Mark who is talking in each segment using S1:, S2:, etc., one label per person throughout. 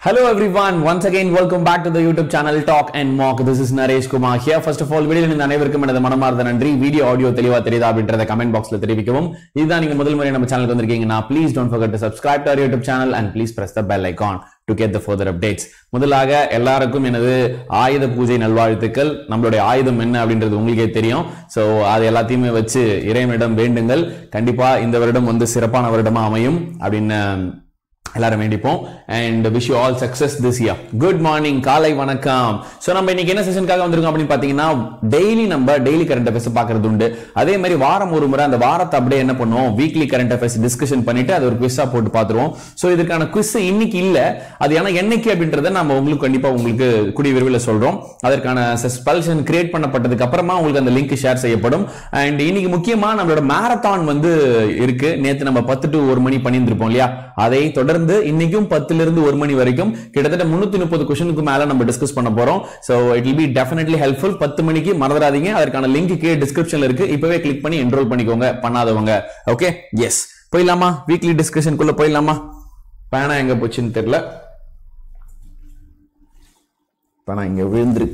S1: Hello everyone, once again welcome back to the YouTube channel Talk and Mock. This is Naresh Kumar here. First of all, வீடியோவில் இந்த அனைவருக்கும் எனது மனமார்ந்த நன்றி video audio தெளிவா தெரியுதா அப்படின்றத கமெண்ட் பாக்ஸ்ல தெரிவிக்கவும் இதுதான் நீங்க முதல் முறை நம்ம சேனலுக்கு வந்திருக்கீங்கன்னா please don't forget to subscribe to our YouTube channel and please press the bell icon to get the further updates. முதலாக எல்லாருக்கும் எனது ஆயுத பூஜை நல்வாழ்த்துக்கள் நம்மளுடைய ஆயுதம் என்ன அப்படின்றது உங்களுக்கே தெரியும் சோ அது எல்லாத்தையுமே வச்சு இறைவனிடம் வேண்டுங்கள் கண்டிப்பா இந்த வருடம் வந்து சிறப்பான வருடமா அமையும் அப்படின்னு எல்லாரும் வேண்டிப்போம் and wish you all success this year good morning காலை வணக்கம் சோ நம்ம இன்னைக்கு என்ன செஷனுக்காக வந்திருக்கோம் அப்படின்னு பாத்தீங்கன்னா டெய்லி நம்ம டெய்லி கரண்ட் அஃபேர்ஸ் பார்க்கறது உண்டு அதே மாதிரி வாரம் ஒரு முறை அந்த வாரத்தை அப்படியே என்ன பண்ணுவோம் வீக்லி கரண்ட் அஃபேர்ஸ் டிஸ்கஷன் பண்ணிட்டு அது ஒரு குவிஸா போட்டு பார்த்துருவோம் சோ இதுக்கான குவிஸ் இன்னைக்கு இல்ல அது ஏன்னா என்னைக்கு அப்படின்றத நம்ம உங்களுக்கு கண்டிப்பா உங்களுக்கு கூடிய விரைவில் சொல்றோம் அதற்கான சஸ்பெல்ஷன் கிரியேட் பண்ணப்பட்டதுக்கு அப்புறமா உங்களுக்கு அந்த லிங்க் ஷேர் செய்யப்படும் அண்ட் இன்னைக்கு முக்கியமா நம்மளோட மேரத்தான் வந்து இருக்கு நேத்து நம்ம பத்து டு ஒரு மணி பண்ணியிருந்திருப்போம் இல்லையா அதை தொடர்ந்து இன்னைக்கும் பத்துல இருந்து ஒரு மணி வரைக்கும் கிட்டத்தட்ட முன்னூத்தி முப்பது கொஸ்டினுக்கு மேல நம்ம டிஸ்கஸ் பண்ண போறோம் so it will be definitely helpful பத்து மணிக்கு மறந்துடாதீங்க அதற்கான லிங்க் கீழே டிஸ்கிரிப்ஷன்ல இருக்கு இப்பவே கிளிக் பண்ணி என்ரோல் பண்ணிக்கோங்க பண்ணாதவங்க ஓகே எஸ் போயிடலாமா வீக்லி டிஸ்கஷனுக்குள்ள போயிடலாமா பேனா எங்க போச்சுன்னு தெரியல பேனா இங்க விழுந்துரு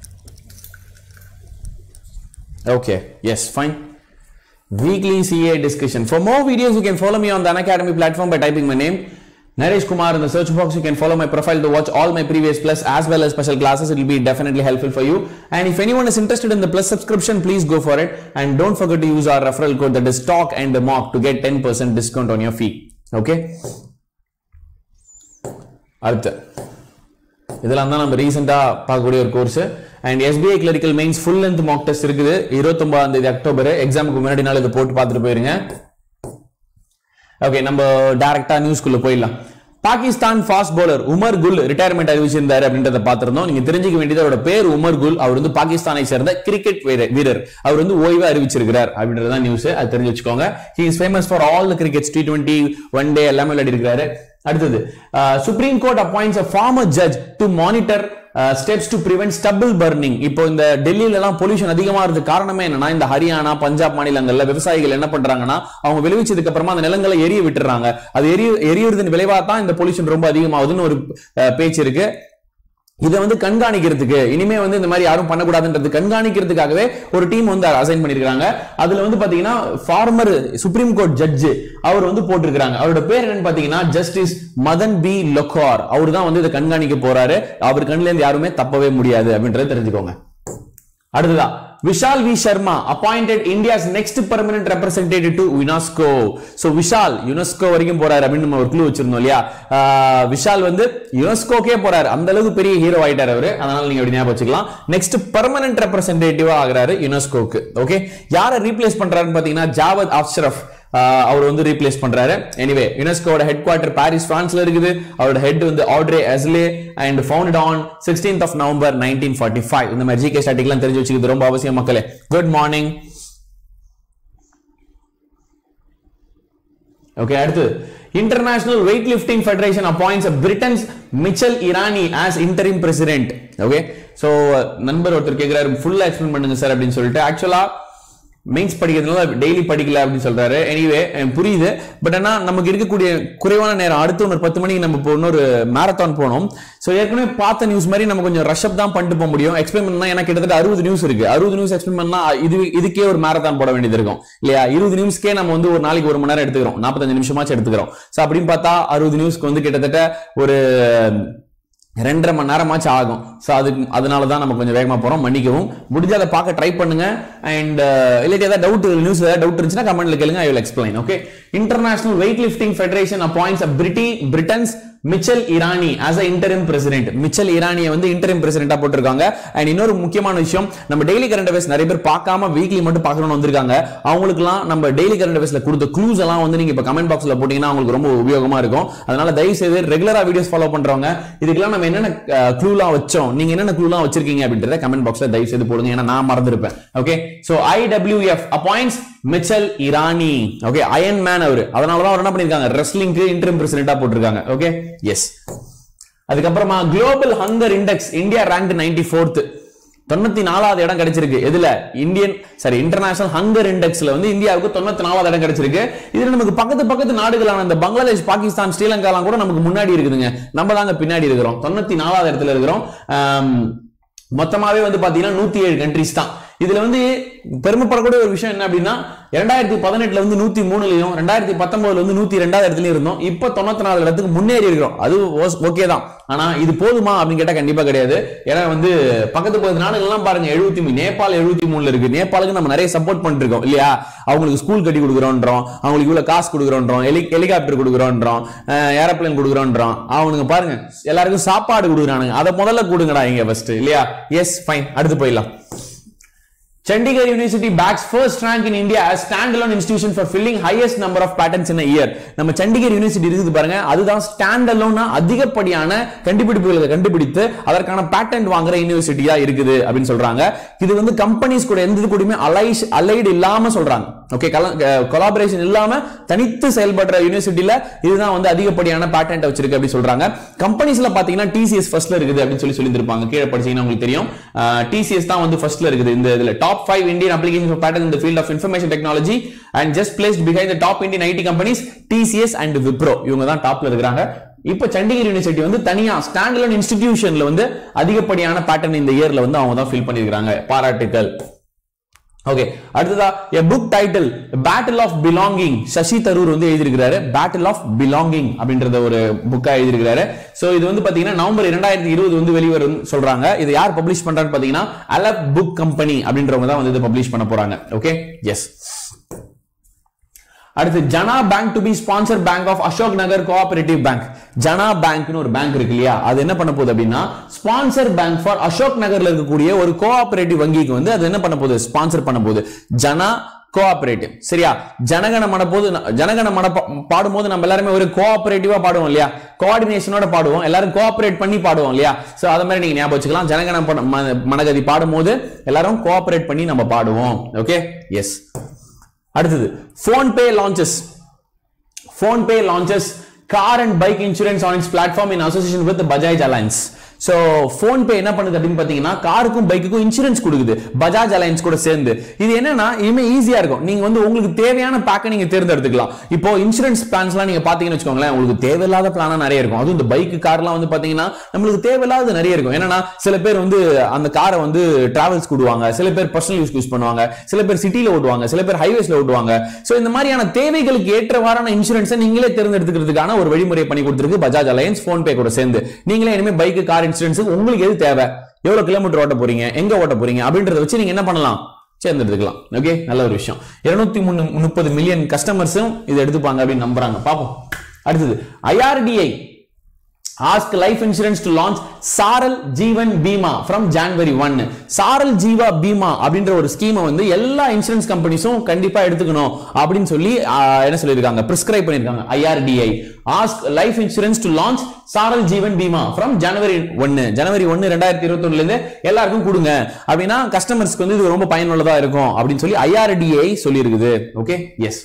S1: Okay, yes, fine. Weekly CA discussion. For more videos, you can follow me on the Unacademy platform by typing my name. Naresh Kumar in the search box. You can follow my profile to watch all my previous plus as well as special classes. It will be definitely helpful for you. And if anyone is interested in the plus subscription, please go for it. And don't forget to use our referral code that is talk and the mock to get 10% discount on your fee. Okay? அடுத்து இதெல்லாம் தான் நம்ம ரீசெண்டா பார்க்கக்கூடிய ஒரு course and SBI clerical mains full length mock test இருக்குது இருபத்தொன்பதாம் தேதி அக்டோபர் எக்ஸாமுக்கு முன்னாடி நாள் இதை போட்டு பார்த்துட்டு போயிருங்க ஓகே நம்ம டைரக்டா நியூஸ்க்குள்ள போயிடலாம் Pakistan fast bowler Umar Gul retirement அறிவிச்சிருந்தாரு அப்படின்றத பார்த்திருந்தோம் நீங்க தெரிஞ்சுக்க வேண்டியது அவரோட பேர் உமர் குல் அவர் வந்து பாகிஸ்தானை சேர்ந்த கிரிக்கெட் வீரர் அவர் வந்து ஓய்வு அறிவிச்சிருக்கிறார் அப்படின்றதான் நியூஸ் அது தெரிஞ்சு வச்சுக்கோங்க he is famous for all the cricket T twenty one day எல்லாமே விளையாடி இருக்காரு அடுத்தது Supreme Court appoints a former judge to monitor steps to prevent stubble burning இப்போ இந்த டெல்லியில எல்லாம் பொல்யூஷன் அதிகமா இருக்கு காரணமே என்னன்னா இந்த ஹரியானா பஞ்சாப் மாநிலங்கள்ல விவசாயிகள் என்ன பண்றாங்கன்னா அவங்க விளைவிச்சதுக்கு அப்புறமா அந்த நிலங்களை எரிய விட்டுறாங்க அது எரிய எரியறதன் விளைவா தான் இந்த பொல்யூஷன் ரொம்ப அதிகமாகுதுன்னு ஒரு பேச்சு இருக்கு இதை வந்து கண்காணிக்கிறதுக்கு இனிமே வந்து இந்த மாதிரி யாரும் பண்ணக்கூடாதுன்றது கண்காணிக்கிறதுக்காகவே ஒரு டீம் வந்து அசைன் பண்ணிருக்காங்க அதுல வந்து பாத்தீங்கன்னா ஃபார்மர் சுப்ரீம் கோர்ட் ஜட்ஜு அவர் வந்து போட்டிருக்காங்க அவரோட பேர் என்னன்னு பாத்தீங்கன்னா ஜஸ்டிஸ் மதன் பி லொக்கார் அவர் தான் வந்து இதை கண்காணிக்க போறாரு அவர் கண்ணுல இருந்து யாருமே தப்பவே முடியாது அப்படின்றத தெரிஞ்சுக்கோங்க அடுத்ததா Vishal V Sharma appointed India's next permanent representative to UNESCO so Vishal UNESCO வரைக்கும் போறாரு அப்படின்னு நம்ம ஒரு க்ளூ வச்சிருந்தோம் இல்லையா விஷால் வந்து யுனெஸ்கோக்கே போறாரு அந்த அளவுக்கு பெரிய ஹீரோ ஆயிட்டாரு அவரு அதனால நீங்க அப்படி ஞாபகம் வச்சுக்கலாம் நெக்ஸ்ட் பெர்மனன்ட் ரெப்ரசன்டேட்டிவா ஆகிறாரு யுனெஸ்கோக்கு ஓகே யாரை ரீப்ளேஸ் பண்றாருன்னு பாத்தீங்கன்னா ஜாவத் அப்ஷரஃப் அவர் வந்து ரீப்ளேஸ் பண்றாரு எனிவே யுனெஸ்கோட ஹெட் குவார்டர் பாரிஸ் பிரான்ஸ்ல இருக்குது அவரோட ஹெட் வந்து Audrey Azoulay and founded on sixteenth of November nineteen forty five இந்த மாதிரி ஜிகே ஸ்டாட்டிக்லாம் தெரிஞ்சு வச்சுக்கிறது ரொம்ப அவசியம் மக்களே குட் மார்னிங் ஓகே அடுத்து international weightlifting federation appoints Britain's Michael Irani as interim president okay so நண்பர் ஒருத்தர் கேட்கிறாரு ஃபுல்லா எக்ஸ்பிளைன் பண்ணுங்க சார் அப்படின்னு சொல்லிட்டு ஆக்சுவலா மெயின்ஸ் படிக்கிறதுனால டெய்லி படிக்கல அப்படின்னு சொல்றாரு எனிவே புரியுது பட் ஆனா நமக்கு இருக்கக்கூடிய குறைவான நேரம் அடுத்து ஒரு பத்து மணிக்கு நம்ம இப்போ இன்னொரு மேரத்தான் போனோம் ஸோ ஏற்கனவே பார்த்த நியூஸ் மாதிரி நம்ம கொஞ்சம் ரஷ்அப் தான் பண்ணிட்டு போக முடியும் எக்ஸ்பிளைன் பண்ணா எனக்கு கிட்டத்தட்ட அறுபது நியூஸ் இருக்கு அறுபது நியூஸ் எக்ஸ்பிளைன் பண்ணா இது இதுக்கே ஒரு மேரத்தான் போட வேண்டியது இருக்கும் இல்லையா இருபது நியூஸ்க்கே நம்ம வந்து ஒரு நாளைக்கு ஒரு மணி நேரம் எடுத்துக்கிறோம் நாற்பத்தஞ்சு நிமிஷமாச்சும் எடுத்துக்கிறோம் ஸோ அப்படின்னு பார்த்தா அறுபது நியூஸ்க்கு வந்து கிட்டத்தட்ட ஒரு ரெண்டரை மணி நேரமாச்சும் ஆகும் ஸோ அதுக்கு அதனால தான் நம்ம கொஞ்சம் வேகமாக போகிறோம் மன்னிக்கவும் முடிஞ்ச அதை பார்க்க ட்ரை பண்ணுங்க அண்ட் இல்லாட்டி ஏதாவது டவுட் நியூஸ் ஏதாவது டவுட் இருந்துச்சுன்னா கமெண்ட்ல கேளுங்க I will explain okay international weightlifting federation appoints a Brit Britain's Michael Irani as a interim president Michael இரானியை வந்து இன்டரிம் பிரசிடென்டா போட்டிருக்காங்க அண்ட் இன்னொரு முக்கியமான விஷயம் நம்ம டெய்லி கரண்ட் அஃபேர்ஸ் நிறைய பேர் பார்க்காம வீக்லி மட்டும் பார்க்கணும்னு வந்திருக்காங்க அவங்களுக்குலாம் நம்ம டெய்லி கரண்ட் அஃபேர்ஸ்ல கொடுத்த க்ளூஸ் எல்லாம் வந்து நீங்க இப்ப கமெண்ட் பாக்ஸ்ல போட்டீங்கன்னா அவங்களுக்கு ரொம்ப உபயோகமா இருக்கும் அதனால தயவு செய்து ரெகுலரா வீடியோஸ் ஃபாலோ பண்றவங்க இதுக்கெல்லாம் நம்ம என்னென்ன க்ளூலாம் வச்சோம் நீங்க என்னென்ன க்ளூலாம் வச்சிருக்கீங்க அப்படின்றத கமெண்ட் பாக்ஸ்ல தயவு செய்து போடுங்க ஏன்னா நான் மறந்துருப்பேன் okay so IWF appoints Michael Irani okay iron man அவரு அதனாலதான் அவர் என்ன பண்ணிருக்காங்க ரெஸ்லிங்க்கு இன்டர்ம் பிரசிடென்டா போட்டிருக்காங்க ஓகே எஸ் அதுக்கப்புறமா global hunger index India rank ninety fourth தொண்ணூத்தி நாலாவது இடம் கிடைச்சிருக்கு எதுல இந்தியன் சாரி இன்டர்நேஷனல் ஹங்கர் இண்டெக்ஸ்ல வந்து இந்தியாவுக்கு தொண்ணூத்தி நாலாவது இடம் கிடைச்சிருக்கு இதுல நமக்கு பக்கத்து பக்கத்து நாடுகளான இந்த பங்களாதேஷ் பாகிஸ்தான் ஸ்ரீலங்காலாம் கூட நமக்கு முன்னாடி இருக்குதுங்க நம்ம தாங்க பின்னாடி இருக்கிறோம் தொண்ணூத்தி நாலாவது இடத்துல இருக்கிறோம் ஆம், மொத்தமாவே வந்து பாத்தீங்கன்னா நூத்தி ஏழு கண்ட்ரிஸ் தான் இதுல வந்து பெருமைப்படக்கூடிய ஒரு விஷயம் என்ன அப்படின்னா ரெண்டாயிரத்தி பதினெட்டுல வந்து நூத்தி மூணுலயும் ரெண்டாயிரத்தி பத்தொன்பதுல வந்து நூத்தி ரெண்டாவது இடத்துலயும் இருந்தோம் இப்ப தொண்ணூத்தி நாலு இடத்துக்கு முன்னேறி இருக்கிறோம் அது ஓகே தான் ஆனா இது போதுமா அப்படின்னு கேட்டா கண்டிப்பா கிடையாது ஏன்னா வந்து பக்கத்து பக்கத்து நாடுகள்லாம் பாருங்க எழுபத்தி மூணு நேபாள் எழுபத்தி மூணுல இருக்கு நேபாளுக்கு நம்ம நிறைய சப்போர்ட் பண்ணிட்டு இருக்கோம் இல்லையா அவங்களுக்கு ஸ்கூல் கட்டி கொடுக்குறோன்றோம் அவங்களுக்கு இவ்வளவு காசு கொடுக்குறோன்றோம் ஹெலி ஹெலிகாப்டர் கொடுக்குறோன்றோம் ஏரோப்ளேன் கொடுக்குறோன்றோம் அவனுங்க பாருங்க எல்லாருக்கும் சாப்பாடு கொடுக்குறானுங்க அதை முதல்ல கொடுங்கடா இங்க ஃபர்ஸ்ட் இல்லையா எஸ் ஃபைன் அடுத்து போயிடலாம் Chandigarh University backs first rank in India as standalone institution for filling highest number of patents in a year. நம்ம சண்டிகர் யூனிவர்சிட்டி இருக்குது பாருங்க அதுதான் ஸ்டாண்டலோனா அதிகப்படியான கண்டுபிடிப்புகளை கண்டுபிடித்து அதற்கான பேட்டன்ட் வாங்குற யூனிவர்சிட்டியா இருக்குது அப்படின்னு சொல்றாங்க இது வந்து கம்பெனிஸ் கூட எந்த இது கூடயுமே அலைஸ் அலைடு இல்லாம சொல்றாங்க ஓகே கொலாபரேஷன் இல்லாம தனித்து செயல்படுற யூனிவர்சிட்டியில இதுதான் வந்து அதிகப்படியான பேட்டன்ட் வச்சிருக்கு அப்படி சொல்றாங்க கம்பெனிஸ்ல பாத்தீங்கன்னா டிசிஎஸ் ஃபர்ஸ்ட்ல இருக்குது அப்படின்னு சொல்லி சொல்லியிருப்பாங்க கீழே படிச்சீங்கன்னா உங்களுக்கு தெரியும் டிசிஎஸ் தான் வந்து ஃபர்ஸ்ட்ல இருக்குது இந்த இதுல top five Indian application for patent இந்த field of information technology and just placed behind the top Indian IT companies TCS and Wipro இவங்க தான் டாப்ல இருக்கிறாங்க இப்ப சண்டிகர் யூனிவர்சிட்டி வந்து தனியா ஸ்டாண்டலோன் இன்ஸ்டிடியூஷன்ல வந்து அதிகப்படியான பேட்டர்ன் இந்த இயர்ல வந்து அவங்க தான் ஃபில் பண்ணிருக்காங்க பாராட்டுக்கள் ஓகே அடுத்ததா a book title battle of belonging Sasi Tharoor வந்து எழுதியிருக்கிறாரு battle of belonging அப்படின்றத ஒரு புக்கா எழுதியிருக்கிறாரு சோ இது வந்து பாத்தீங்கன்னா நவம்பர் இரண்டாயிரத்தி இருபது வந்து வெளிவரும் சொல்றாங்க இது யார் பப்ளிஷ் பண்றான்னு பாத்தீங்கன்னா அலப் புக் கம்பெனி அப்படின்றவங்க தான் வந்து இதை பப்ளிஷ் பண்ண போறாங்க ஓகே எஸ் அடுத்து Jana bank to be sponsor bank of Ashok Nagar cooperative bank Jana பேங்க்னு ஒரு பேங்க் இருக்கு இல்லையா அது என்ன பண்ண போகுது அப்படின்னா ஸ்பான்சர் பேங்க் ஃபார் அசோக் நகர்ல இருக்கக்கூடிய ஒரு கோஆபரேட்டிவ் வங்கிக்கு வந்து அது என்ன பண்ண போகுது ஸ்பான்சர் பண்ண போகுது ஜனா கோஆபரேட்டிவ் சரியா ஜனகண மன போது ஜனகண மன பா- பாடும்போது நம்ம எல்லாருமே ஒரு கோஆபரேட்டிவா பாடுவோம் இல்லையா கோஆர்டினேஷனோட பாடுவோம் எல்லாரும் கோஆபரேட் பண்ணி பாடுவோம் இல்லையா சோ அத மாதிரி நீங்க ஞாபகம் வச்சுக்கலாம் ஜனகண பட- ம- மனகதி பாடும்போது எல்லாரும் கோஆபரேட் பண்ணி நம்ம பாடுவோம் ஓகே எஸ் அடுத்தது PhonePe launches PhonePe launches car and bike insurance on its platform in association with Bajaj Allianz so PhonePe என்ன பண்ணுது அப்படின்னு பார்த்தீங்கன்னா காருக்கும் பைக்குக்கும் இன்சூரன்ஸ் கொடுக்குது பஜாஜ் அலைன்ஸ் கூட சேர்ந்து இது என்னன்னா இனிமே ஈஸியா இருக்கும் நீங்க வந்து உங்களுக்கு தேவையான பேக்கை நீங்க தேர்ந்தெடுத்துக்கலாம் இப்போ இன்சூரன்ஸ் பிளான்ஸ்லாம் நீங்க பாத்தீங்கன்னு வச்சுக்கோங்களேன் உங்களுக்கு தேவையில்லாத பிளானா நிறைய இருக்கும் அதுவும் இந்த பைக் கார்லாம் வந்து பாத்தீங்கன்னா நம்மளுக்கு தேவையில்லாத நிறைய இருக்கும் என்னன்னா சில பேர் வந்து அந்த காரை வந்து டிராவல்ஸ் கூடுவாங்க சில பேர் பர்சனல் யூஸ் யூஸ் பண்ணுவாங்க சில பேர் சிட்டில ஓட்டுவாங்க சில பேர் ஹைவேஸ்ல ஓட்டுவாங்க சோ இந்த மாதிரியான தேவைகளுக்கு ஏற்றவாறான இன்சூரன்ஸை நீங்களே தேர்ந்தெடுத்துக்கிறதுக்கான ஒரு வழிமுறை பண்ணி கொடுத்திருக்கு பஜாஜ் அலையன்ஸ் போன்பே கூட சேர்ந்து நீங்களே இனிமே பைக் கார் இன்சூரன்ஸ் உங்களுக்கு எது தேவை எவ்வளவு கிலோமீட்டர் ஓட்ட போறீங்க எங்க ஓட்ட போறீங்க அப்படின்றத வச்சு நீங்க என்ன பண்ணலாம் சேர்ந்தெடுத்துக்கலாம் ஓகே நல்ல ஒரு விஷயம் இருநூத்தி முப்பது மில்லியன் கஸ்டமர்ஸும் இதை எடுத்துப்பாங்க அப்படின்னு நம்புறாங்க பாப்போம் அடுத்தது IRDAI asks life insurance to launch Saral Jeevan Bima from January one Saral Jeeva Bima அப்படின்ற ஒரு ஸ்கீமை வந்து எல்லா இன்சூரன்ஸ் கம்பெனிஸும் கண்டிப்பா எடுத்துக்கணும் அப்படின்னு சொல்லி ஆஹ், என்ன சொல்லியிருக்காங்க பிரிஸ்கிரைப் பண்ணிருக்காங்க IRDAI asks life insurance to launch Saral Jeevan Bima from ஜனவரி ஒன்னு ஜனவரி ஒன்னு ரெண்டாயிரத்தி இருபத்தி இருந்து எல்லாருக்கும் கொடுங்க அப்படின்னா கஸ்டமர்ஸ்க்கு வந்து இது ரொம்ப பயனுள்ளதா இருக்கும் அப்படின்னு சொல்லி ஐஆர்டிஐ சொல்லி இருக்குது okay yes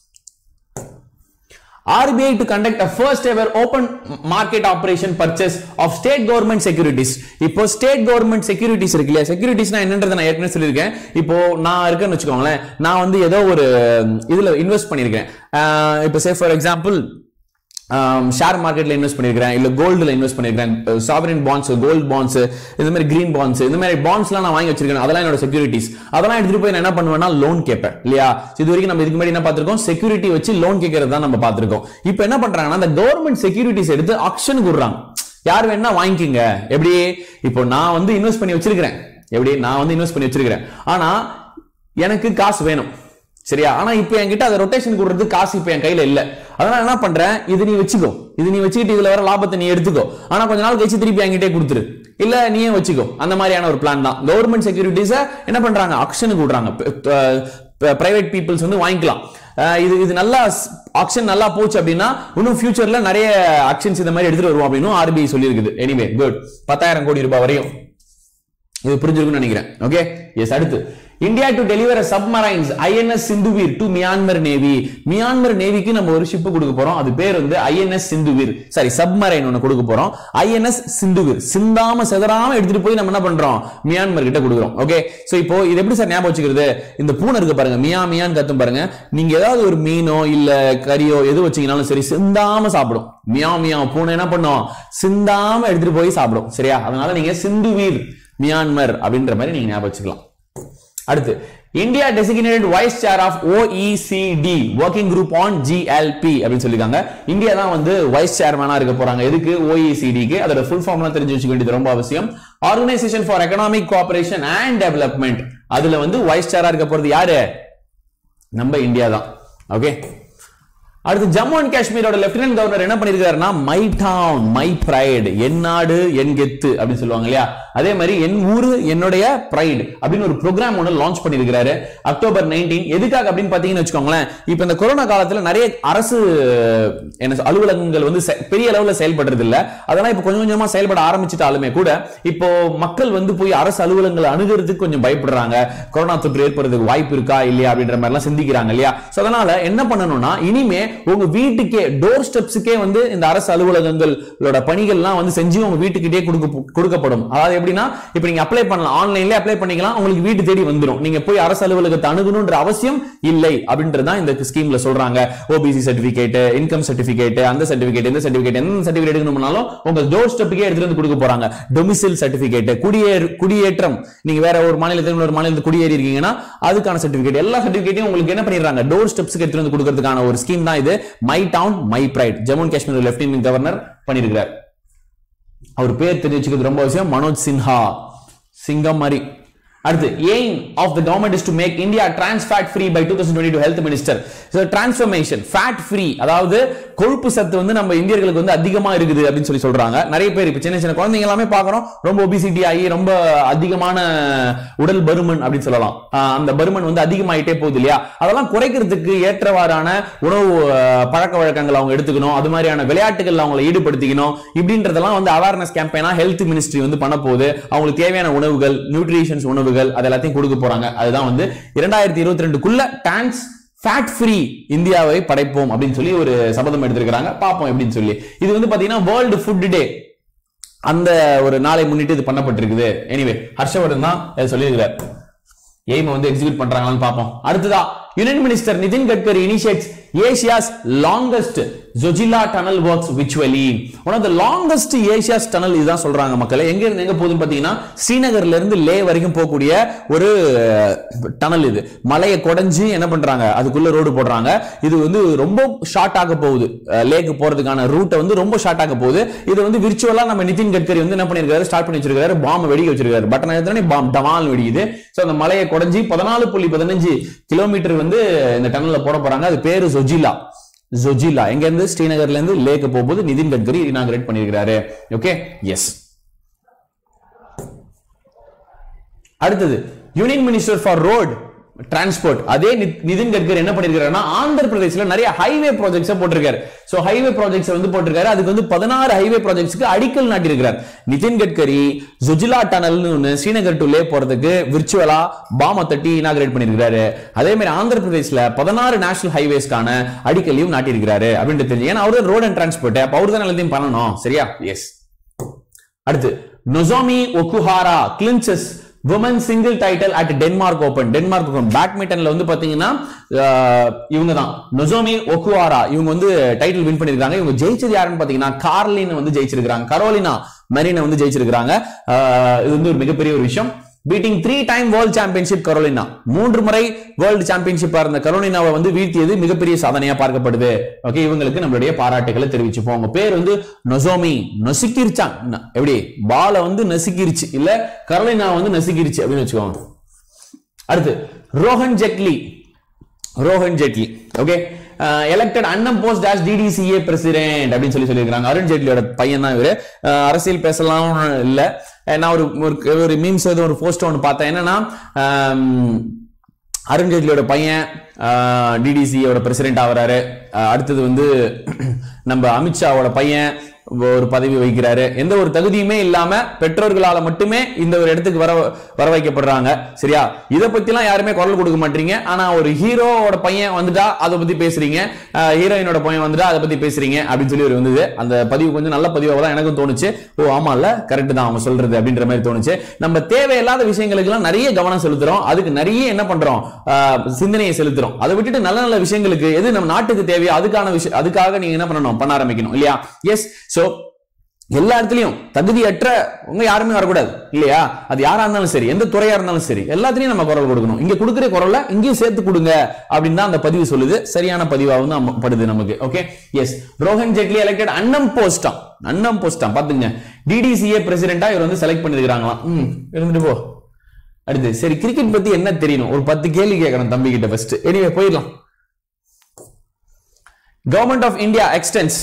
S1: RBI to conduct a first ever open market operation purchase of state government securities இப்போ state government securities இருக்கு இல்லையா செக்யூரிட்டிஸ்னா என்னன்றதை நான் ஏற்கனவே சொல்லியிருக்கேன் இப்போ நான் இருக்கேன்னு வச்சுக்கோங்களேன் நான் வந்து ஏதோ ஒரு இதுல இன்வெஸ்ட் பண்ணியிருக்கேன் ஆஹ் இப்போ சே ஃபார் எக்ஸாம்பிள் ஷேர் மார்க்கெட்ல இன்வெஸ்ட் பண்ணிருக்கேன் இல்ல கோல்டுல இன்வெஸ்ட் பண்ணிருக்கேன் சாவரின் பாண்ட்ஸ் கோல்ட் பாண்ட்ஸ் இந்த மாதிரி கிரீன் பாண்ட்ஸ் இந்த மாதிரி பாண்ட்ஸ்லாம் நான் வாங்கி வச்சிருக்கேன் அதெல்லாம் என்னோட செக்யூரிட்டிஸ் அதெல்லாம் எடுத்துட்டு போய் நான் என்ன பண்ணுவேன்னா லோன் கேட்பேன் இல்லையா இது வரைக்கும் நம்ம இதுக்கு முன்னாடி என்ன பார்த்திருக்கோம் செக்யூரிட்டி வச்சு லோன் கேட்கறது தான் நம்ம பார்த்திருக்கோம் இப்போ என்ன பண்றாங்கன்னா அந்த கவர்மெண்ட் செக்யூரிட்டிஸ் எடுத்து ஆக்ஷன் கொடுறாங்க யார் வேணா வாங்கிக்கோங்க எப்படி இப்போ நான் வந்து இன்வெஸ்ட் பண்ணி வச்சிருக்கிறேன் எப்படி நான் வந்து இன்வெஸ்ட் பண்ணி வச்சிருக்கிறேன் ஆனா எனக்கு காசு வேணும் சரியா ஆனா இப்போ என்கிட்ட அதை ரொட்டேஷன் கொடுறது காசு இப்போ என் கையில இல்ல அதனால என்ன பண்றேன் இது நீ வச்சுக்கோ இது நீ வச்சுக்கிட்டு இதுல வர லாபத்தை நீ எடுத்துக்கோ ஆனா கொஞ்ச நாள் கழிச்சு திருப்பி என்கிட்டே கொடுத்துரு இல்ல நீயே வச்சுக்கோ அந்த மாதிரியான ஒரு பிளான் தான் கவர்மெண்ட் செக்யூரிட்டிஸ என்ன பண்றாங்க ஆக்ஷனுக்கு விடுறாங்க பிரைவேட் பீப்புள்ஸ் வந்து வாங்கிக்கலாம் அஹ் இது இது நல்லா ஆக்ஷன் நல்லா போச்சு அப்படின்னா இன்னும் ஃபியூச்சர்ல நிறைய ஆக்ஷன்ஸ் இந்த மாதிரி எடுத்துட்டு வருவோம் அப்படின்னு ஆர்பிஐ சொல்லியிருக்குது எனிவே குட் பத்தாயிரம் கோடி ரூபாய் வரையும் இது புரிஞ்சிருக்கும்னு நினைக்கிறேன் ஓகே எஸ் அடுத்து India to deliver submarines INS Sindhuvir to Myanmar navy Myanmar நேவிக்கு நம்ம ஒரு ஷிப் கொடுக்க போறோம் அது பேர் வந்து ஐஎன்எஸ் சிந்துவீர் சாரி சப்மரைன் ஒன்னு கொடுக்க போறோம் ஐஎன்எஸ் சிந்துவீர் சிந்தாம செதறாம எடுத்துட்டு போய் நம்ம என்ன பண்றோம் மியான்மர் கிட்ட கொடுக்குறோம் ஓகே சோ இப்போ இது எப்படி சார் ஞாபகம் வச்சுக்கிறது இந்த பூனை இருக்கு பாருங்க மியா மியான்னு கத்தும் பாருங்க நீங்க ஏதாவது ஒரு மீனோ இல்ல கறியோ எது வச்சீங்கனாலும் சரி சிந்தாம சாப்பிடும் மியா மியா பூனை என்ன பண்ணும் சிந்தாம எடுத்துட்டு போய் சாப்பிடும் சரியா அதனால நீங்க சிந்துவீர் மியான்மர் அப்படின்ற மாதிரி நீங்க ஞாபகம் வச்சுக்கலாம் அடுத்து India designated vice chair of OECD working group on GLP அப்படின்னு சொல்லிருக்காங்க இந்தியா தான் வந்து வைஸ் சேர்மனா இருக்க போறாங்க எதுக்கு OECDக்கு அதோட ஃபுல் ஃபார்ம்லாம் தெரிஞ்சு வச்சுக்க வேண்டியது ரொம்ப அவசியம் organisation for economic cooperation and development அதுல வந்து வைஸ் சேரா இருக்க போறது யாரு நம்ம இந்தியா தான் ஓகே அடுத்து ஜம்மு அண்ட் காஷ்மீரோட லெப்டினன்ட் கவர்னர் என்ன பண்ணிருக்காருன்னா மை டவுன் மை பிரைடு என் நாடு என் கெத்து அப்படின்னு சொல்லுவாங்க இல்லையா அதே மாதிரி என் ஊரு என்னுடைய பிரைடு அப்படின்னு ஒரு ப்ரோக்ராம் ஒன்று லான்ச் பண்ணிருக்காரு அக்டோபர் நைன்டீன் எதுக்காக அப்படின்னு பாத்தீங்கன்னு வச்சுக்கோங்களேன் இப்போ இந்த கொரோனா காலத்துல நிறைய அரசு என்ன சொ- அலுவலகங்கள் வந்து செ- பெரிய அளவுல செயல்படுறது இல்ல அதெல்லாம் இப்போ கொஞ்சம் கொஞ்சமா செயல்பட ஆரம்பிச்சிட்டாலுமே கூட இப்போ மக்கள் வந்து போய் அரசு அலுவலகங்களை அணுகிறதுக்கு கொஞ்சம் பயப்படுறாங்க கொரோனா தொற்று ஏற்படுறதுக்கு வாய்ப்பு இருக்கா இல்லையா அப்படின்ற மாதிரி எல்லாம் சிந்திக்கிறாங்க இல்லையா சோ அதனால என்ன பண்ணணும்னா இனிமே உங்க வீட்டுக்கே டோர் ஸ்டெப்ஸுக்கே வந்து இந்த அரசு அலுவலகங்களோட பணிகள்லாம் வந்து செஞ்சு உங்க வீட்டுக்கிட்டே கொடுக்க கொடுக்கப்படும் அதாவது எப்படின்னா இப்போ நீங்க அப்ளை பண்ணலாம் ஆன்லைன்ல அப்ளை பண்ணிக்கலாம் உங்களுக்கு வீட்டு தேடி வந்துரும் நீங்க போய் அரசு அலுவலகத்தை அணுகணும்ன்ற அவசியம் இல்லை அப்படின்றதான் இந்த ஸ்கீம்ல சொல்றாங்க ஓபிசி சர்டிபிகேட் இன்கம் சர்டிபிகேட் அந்த சர்டிபிகேட் இந்த சர்டிபிகேட் என்ன சர்டிபிகேட் எடுக்கணும்னாலும் உங்க டோர் ஸ்டெப்புக்கே எடுத்துட்டு வந்து கொடுக்க போறாங்க டொமிசில் சர்டிபிகேட் குடியேறு குடியேற்றம் நீங்க வேற ஒரு மாநிலத்தில் ஒரு மாநிலத்தில் குடியேறி இருக்கீங்கன்னா அதுக்கான சர்டிபிகேட் எல்லா சர்டிபிகேட்டையும் உங்களுக்கு என்ன பண்ணிடுறாங்க டோர் ஸ்டெப்ஸ்க்கு எடுத்துட்டு வந்து கொடுக்கறதுக்கான ஒரு ஸ்கீம் தான் இது my town my pride Jammu and Kashmir lieutenant governor பண்ணிருக்கிறார் அவர் பேர் தெரிஞ்சு வச்சுக்கிறது ரொம்ப அவசியம் மனோஜ் சின்ஹா சிங்கம் மாதிரி அடுத்து aim of the government is to make India trans fat free by two thousand twenty two health minister so transformation fat free அதாவது கொழுப்பு சத்து வந்து நம்ம இந்தியர்களுக்கு வந்து அதிகமா இருக்குது அப்படின்னு சொல்லி சொல்றாங்க நிறைய பேர் இப்போ சின்ன சின்ன குழந்தைங்க எல்லாமே பார்க்குறோம் ரொம்ப ஒபிசிட்டி ஆகி ரொம்ப அதிகமான உடல் பருமன் அப்படின்னு சொல்லலாம் ஆஹ் அந்த பருமன் வந்து அதிகமாயிட்டே போகுது இல்லையா அதெல்லாம் குறைக்கிறதுக்கு ஏற்றவாறான உணவு ஆஹ், பழக்க வழக்கங்கள் அவங்க எடுத்துக்கணும் அது மாதிரியான விளையாட்டுகள் அவங்களை ஈடுபடுத்திக்கணும் இப்படின்றதெல்லாம் வந்து அவேர்னஸ் கேம்பெயினா ஹெல்த் மினிஸ்ட்ரி வந்து பண்ண போகுது அவங்களுக்கு தேவையான உணவுகள் நியூட்ரிஷன்ஸ் உணவுகள் அது எல்லாத்தையும் கொடுக்க போறாங்க அதுதான் வந்து இரண்டாயிரத்தி இருபத்தி ரெண்டுக்குள்ள டான்ஸ் ஃபேட் ஃப்ரீ இந்தியாவை படைப்போம் அப்படின்னு சொல்லி ஒரு சபதம் எடுத்திருக்கிறாங்க பார்ப்போம் எப்படின்னு சொல்லி இது வந்து பாத்தீங்கன்னா வேர்ல்டு ஃபுட் டே அந்த ஒரு நாளை முன்னிட்டு இது பண்ணப்பட்டிருக்குது எனிவே ஹர்ஷவர்தன் தான் இதை சொல்லியிருக்கிறார் எய்ம் வந்து எக்ஸிக்யூட் பண்றாங்களான்னு பார்ப்போம் அடுத்ததா union minister Nitin Gadkari initiates Asia's longest Zojila tunnel works விச்சுவலி one of the longest Asia's tunnel இதுதான் சொல்றாங்க மக்களே எங்க இருந்து எங்க போகுதுன்னு பாத்தீங்கன்னா ஸ்ரீநகர்ல இருந்து லே வரைக்கும் போகக்கூடிய ஒரு டனல் இது மலையை குடைஞ்சு என்ன பண்றாங்க அதுக்குள்ள ரோடு போடுறாங்க இது வந்து ரொம்ப ஷார்ட் ஆக போகுது லேக்கு போறதுக்கான ரூட்டை வந்து ரொம்ப ஷார்ட் ஆக போகுது இது வந்து விர்ச்சுவலா நம்ம நிதின் கட்கரி வந்து என்ன பண்ணிருக்காரு ஸ்டார்ட் பண்ணி வச்சிருக்காரு பாம்பை வெடிக்க வச்சிருக்காரு பட்டன் எடுத்தோடனே பாம் டமால் வெடிக்குது சோ அந்த மலையை குடைஞ்சி பதினாலு புள்ளி பதினஞ்சு கிலோமீட்டர் வந்து இந்த டனல்ல போட போறாங்க அது பேரு ஜொஜிலா ஜொஜிலா எங்க இருந்து ஸ்ரீநகர்ல இருந்து லேக்கு போகும்போது நிதின் கட்கரி இனாகிரேட் பண்ணிருக்காரு ஓகே எஸ் அடுத்தது union minister for road transport அதே நித்- நிதின் கட்கரி என்ன பண்ணிருக்காருன்னா ஆந்திர பிரதேஷ்ல நிறைய ஹைவே ப்ராஜெக்ட்ஸ் போட்டிருக்காரு சோ ஹைவே ப்ராஜெக்ட்ஸ் வந்து போட்டிருக்காரு அதுக்கு வந்து பதினாறு ஹைவே ப்ராஜெக்ட்ஸ்க்கு அடிக்கல் நாட்டியிருக்கிறார் நிதின் கட்கரி ஜுஜிலா டனல்னு ஒன்று ஸ்ரீநகர் டு லே போறதுக்கு விர்ச்சுவலா பாம தட்டி இனாகிரேட் பண்ணிருக்காரு அதே மாதிரி ஆந்திர பிரதேஷ்ல பதினாறு நேஷனல் ஹைவேஸ்க்கான அடிக்கலையும் நாட்டியிருக்கிறாரு அப்படின்ட்டு தெரிஞ்சு ஏன்னா அவரு ரோட் அண்ட் டிரான்ஸ்போர்ட் அப்ப அவரு தான் எல்லாத்தையும் பண்ணணும் சரியா எஸ் அடுத்து Nozomi Okuhara clinches women single title at Denmark Open Denmark Open பேட்மிண்டன்ல வந்து பாத்தீங்கன்னா அஹ், இவங்க தான் நொசோமி ஒக்குஹாரா இவங்க வந்து டைட்டில் வின் பண்ணிருக்காங்க இவங்க ஜெயிச்சது யாருன்னு பாத்தீங்கன்னா கார்லின் வந்து ஜெயிச்சிருக்காங்க கரோலினா மெரினை வந்து ஜெயிச்சிருக்காங்க அஹ், இது வந்து ஒரு மிகப்பெரிய ஒரு விஷயம் beating three time world championship Carolina மூன்று முறை வேர்ல்டு சாம்பியன்ஷிப்பா இருந்த கரோலினாவை வந்து வீழ்த்தியது மிகப்பெரிய சாதனையா பார்க்கப்படுது ஓகே இவங்களுக்கு நம்மளுடைய பாராட்டுகளை தெரிவிச்சுப்போம் உங்க பேர் வந்து நொசோமி நொசுக்கிருச்சான் ந- எப்படி பால வந்து நசுக்கிருச்சு இல்ல கரோலினா வந்து நசுக்கிருச்சு அப்படின்னு வச்சுக்கோங்க அடுத்து Rohan Jaitley Rohan Jaitley okay elected unopposed as DDCA president அப்படின்னு சொல்லி சொல்லியிருக்காங்க அருண் ஜெட்லியோட பையன் தான் இவரு அஹ், அரசியல் பேசலாம் இல்ல அஹ், நான் ஒரு ஒரு- ஒரு மீம்ஸ் ஏதோ ஒரு போஸ்ட் ஒன்று பார்த்தேன் என்னன்னா ஆம், அருண் ஜெட்லியோட பையன் டிடிசியோட பிரசிடென்ட் ஆகுறாரு அஹ், அடுத்தது வந்து நம்ம அமித்ஷாவோட பையன் ஒரு பதவி வைக்கிறாரு எந்த ஒரு தகுதியுமே இல்லாம பெற்றோர்களால மட்டுமே இந்த ஒரு இடத்துக்கு வர வர வைக்கப்படுறாங்க சரியா இத பத்திலாம் யாருமே குரல் கொடுக்க மாட்டீங்க ஆனா ஒரு ஹீரோவோட பையன் வந்துட்டா அதை பத்தி பேசுறீங்க ஹீரோயினோட பையன் வந்துட்டா அதை பத்தி பேசுறீங்க அப்படின்னு சொல்லி ஒரு வந்தது அந்த பதிவு கொஞ்சம் நல்ல பதிவாக தான் எனக்கும் தோணுச்சு ஓ ஆமா இல்ல கரெக்ட் தான் அவங்க சொல்றது அப்படின்ற மாதிரி தோணுச்சு நம்ம தேவையில்லாத விஷயங்களுக்கு எல்லாம் நிறைய கவனம் செலுத்துறோம் அதுக்கு நிறைய என்ன பண்றோம் ஆஹ் சிந்தனையை செலுத்துறோம் அதை விட்டுட்டு நல்ல நல்ல விஷயங்களுக்கு எது நம்ம நாட்டுக்கு தேவையோ அதுக்கான விஷயம் அதுக்காக நீங்க என்ன பண்ணணும் பண்ண ஆரம்பிக்கணும் இல்லையா எஸ் சோ எல்லா இடத்துலயும் தகுதியற்ற உங்க யாருமே வரக்கூடாது இல்லையா அது யாரா இருந்தாலும் சரி எந்த துறையா இருந்தாலும் சரி எல்லாத்துலயும் நம்ம குரல் கொடுக்கணும் இங்க கொடுக்குற குரலை இங்கேயும் சேர்த்து கொடுங்க அப்படின்னு தான் அந்த பதிவு சொல்லுது சரியான பதிவாகவும் தான் படுது நமக்கு okay yes Rohan Jaitley elected அன்னம் போஸ்டாம் அன்னம் போஸ்டாம் பாத்துங்க டிடிசிஏ பிரசிடென்டா இவர் வந்து செலக்ட் பண்ணிருக்காங்களாம் ம் இருந்துட்டு போ அடுத்து சரி கிரிக்கெட் பத்தி என்ன தெரியணும் ஒரு பத்து கேள்வி கேட்கணும் தம்பி கிட்ட ஃபர்ஸ்ட் எனிவே போயிடலாம் கவர்மெண்ட் ஆஃப் இந்தியா எக்ஸ்டென்ஸ்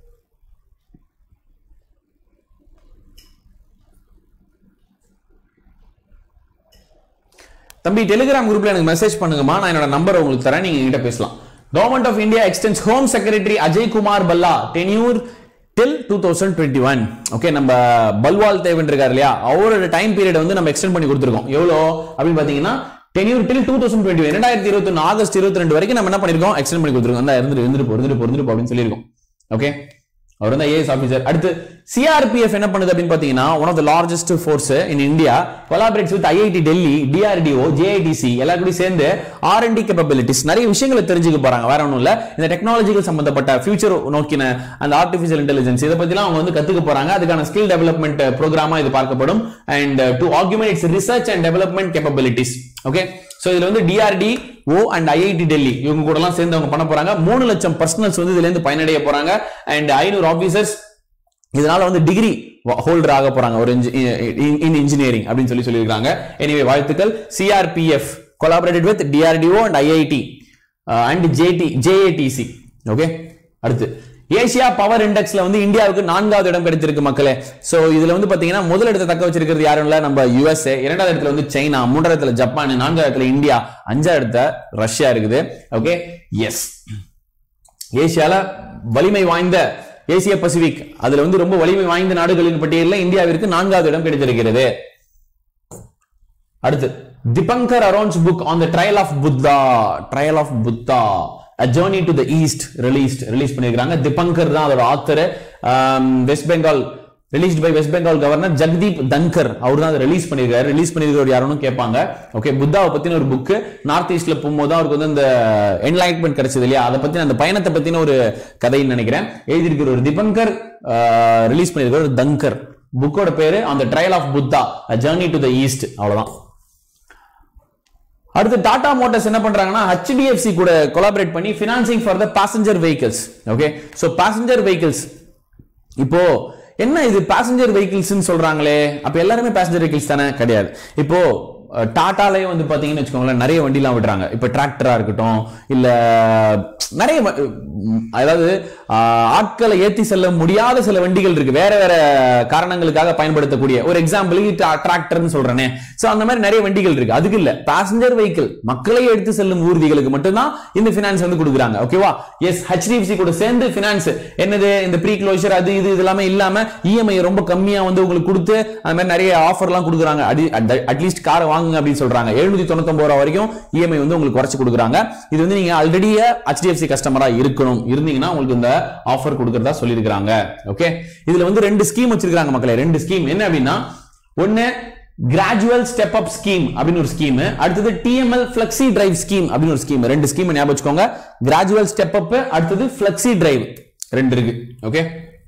S1: தம்பி டெலிகிராம் குரூப்ல எனக்கு மெசேஜ் பண்ணுங்கம்மா நான் என்னோட நம்பர் உங்களுக்கு தரேன் நீங்க என்கிட்ட பேசலாம் government of India extends home secretary Ajay Kumar Bhalla tenure till two thousand twenty one okay நம்ம பல்வால் தேவன் இருக்காரு இல்லையா அவரோட டைம் பீரியட் வந்து நம்ம எக்ஸ்டெண்ட் பண்ணி கொடுத்துருக்கோம் எவ்வளோ அப்படின்னு பாத்தீங்கன்னா tenure till two thousand twenty one ரெண்டாயிரத்தி இருபத்தி ஆகஸ்ட் இருபத்தி ரெண்டு வரைக்கும் நம்ம என்ன பண்ணிருக்கோம் எக்ஸ்டெண்ட் பண்ணி கொடுத்துருக்கோம் அந்த இருந்துட்டு இருந்துட்டு போ இருந்துட்டு போ இருந்துட்டு போ அப்படின்னு சொல்லியிருக்கோம் ஓகே அவர் வந்து ஐஏஎஸ் ஆபீசர் அடுத்து சிஆர்பிஎஃப் என்ன பண்ணுது அப்படின்னு பாத்தீங்கன்னா one of the largest force in India collaborates with IIT Delhi DRDO JIDC எல்லா கூட சேர்ந்து ஆர் அண்ட் டி கேப்பபிலிட்டிஸ் நிறைய விஷயங்களை தெரிஞ்சுக்க போறாங்க வேற ஒன்றும் இல்ல இந்த டெக்னாலஜிகள் சம்பந்தப்பட்ட ஃபியூச்சர் நோக்கின அந்த ஆர்டிஃபிஷியல் இன்டெலிஜென்ஸ் இதை பத்திலாம் அவங்க வந்து கத்துக்க போறாங்க அதுக்கான ஸ்கில் டெவலப்மெண்ட் ப்ரோக்ராமா இது பார்க்கப்படும் and to argument its research and development capabilities okay so இதுல வந்து DRDO and IIT Delhi இவங்க கூட எல்லாம் சேர்ந்து அவங்க பண்ண போறாங்க மூணு லட்சம் பர்சனல்ஸ் வந்து இதுல இருந்து பயனடைய போறாங்க அண்ட் ஐநூறு ஆபீசர்ஸ் இதனால வந்து டிகிரி ஹோல்டர் ஆக போறாங்க ஒரு இன் இன்ஜினியரிங் அப்படின்னு சொல்லி சொல்லியிருக்காங்க எனிவே வாழ்த்துக்கள் CRPF collaborated with DRDO and IIT and JD JADC okay அடுத்து ஏசியா பவர் இண்டெக்ஸ்ல வந்து இந்தியாவுக்கு நான்காவது இடம் கிடைச்சிருக்கு மக்களே சோ இதுல வந்து பாத்தீங்கன்னா முதல் இடத்தை தக்க வச்சிருக்கிறது யாரும் இல்ல நம்ம யுஎஸ்ஏ இரண்டாவது இடத்துல வந்து சைனா மூன்றாவது இடத்துல ஜப்பான் நான்காவது இடத்துல இந்தியா அஞ்சாவது இடத்துல ரஷ்யா இருக்குது ஓகே எஸ் ஏசியால வலிமை வாய்ந்த ஏசிய பசிபிக் அதுல வந்து ரொம்ப வலிமை வாய்ந்த நாடுகளின் பட்டியலில் இந்தியாவிற்கு நான்காவது இடம் கிடைத்திருக்கிறது அடுத்து Dipankar Aeron's book on the trail of Buddha trail of Buddha a journey to the east released release பண்ணிருக்காங்க திபங்கர் தான் அதோட author West Bengal released by West Bengal governor Jagdeep Dhankhar அவர் தான் அதை ரிலீஸ் பண்ணிருக்காரு ரிலீஸ் பண்ணிருக்கிறவர் யாருன்னு கேட்பாங்க ஓகே புத்தாவை பத்தின ஒரு புக் நார்த் ஈஸ்ட்ல போகும்போது அவருக்கு வந்து இந்த என்லைட்மெண்ட் கிடைச்சது இல்லையா அதை பத்தின அந்த பயணத்தை பத்தின ஒரு கதைன்னு நினைக்கிறேன் எழுதியிருக்கிற ஒரு திபங்கர் ரிலீஸ் பண்ணிருக்கிற ஒரு தங்கர் புக்கோட பேரு அந்த trail of Buddha journey to the east அவ்வளவுதான் அடுத்து டாடா மோட்டார்ஸ் என்ன பண்றாங்கன்னா ஹெச்டிஎஃப்சி கூட கொலாபரேட் பண்ணி financing for the passenger vehicles okay so passenger vehicles இப்போ என்ன இது பேசஞ்சர் வெஹிக்கிள்ஸ் சொல்றாங்களே அப்ப எல்லாருமே பேசஞ்சர் வெஹிக்கிள்ஸ் தானே கிடையாது இப்போ டாட்டாலே வந்து பாத்தீங்கன்னு வச்சுக்கோங்களேன் நிறைய வண்டிலாம் விடுறாங்க இப்ப டிராக்டரா இருக்கட்டும் இல்ல நிறைய வ- ம், அதாவது ஆஹ், ஆட்களை ஏத்தி செல்ல முடியாத சில வண்டிகள் இருக்கு வேற வேற காரணங்களுக்காக பயன்படுத்தக்கூடிய ஒரு எக்ஸாம்பிளுக்கு டிராக்டர்னு சொல்றேனே சோ அந்த மாதிரி நிறைய வண்டிகள் இருக்கு அதுக்கு இல்ல பேசஞ்சர் வெஹிக்கிள் மக்களை எடுத்து செல்லும் ஊர்திகளுக்கு மட்டும்தான் இந்த பினான்ஸ் வந்து கொடுக்குறாங்க ஓகேவா எஸ் ஹெச்டிஎஃப்சி கூட சேர்ந்து பினான்ஸ் என்னது இந்த ப்ரீ க்ளோஷர் அது இது இது எல்லாமே இல்லாம இஎம்ஐ ரொம்ப கம்மியா வந்து உங்களுக்கு கொடுத்து அந்த மாதிரி நிறைய ஆஃபர்லாம் கொடுக்குறாங்க அட்லீஸ்ட் காரை வாங்குங்க அப்படின்னு சொல்றாங்க எழுநூத்தி தொண்ணூத்தொன்பது ரூபா வரைக்கும் இஎம்ஐ வந்து உங்களுக்கு குறைச்சு கொடுக்குறாங்க இது வந்து நீங்க ஆல்ரெடியே ஹெச்டிஎஃப்சி கஸ்டமரா இருக்கணும் இருந்தீங்கன்னா உங்களுக்கு இந்த ஆஃபர் கொடுக்கறதா சொல்லியிருக்காங்க ஓகே இதுல வந்து ரெண்டு ஸ்கீம் வச்சிருக்காங்க மக்களே ரெண்டு ஸ்கீம் என்ன அப்படின்னா ஒன்னு கிராஜுவல் ஸ்டெப் அப் ஸ்கீம் அப்படின்னு ஒரு ஸ்கீம் அடுத்தது டிஎம்எல் ஃபிளெக்சி டிரைவ் ஸ்கீம் அப்படின்னு ஒரு ஸ்கீம் ரெண்டு ஸ்கீம் ஞாபகம் வச்சுக்கோங்க கிராஜுவல் ஸ்டெப் அப் அடுத்தது ஃபிளெக்சி டிரைவ் ரெண்டு இருக்கு ஓகே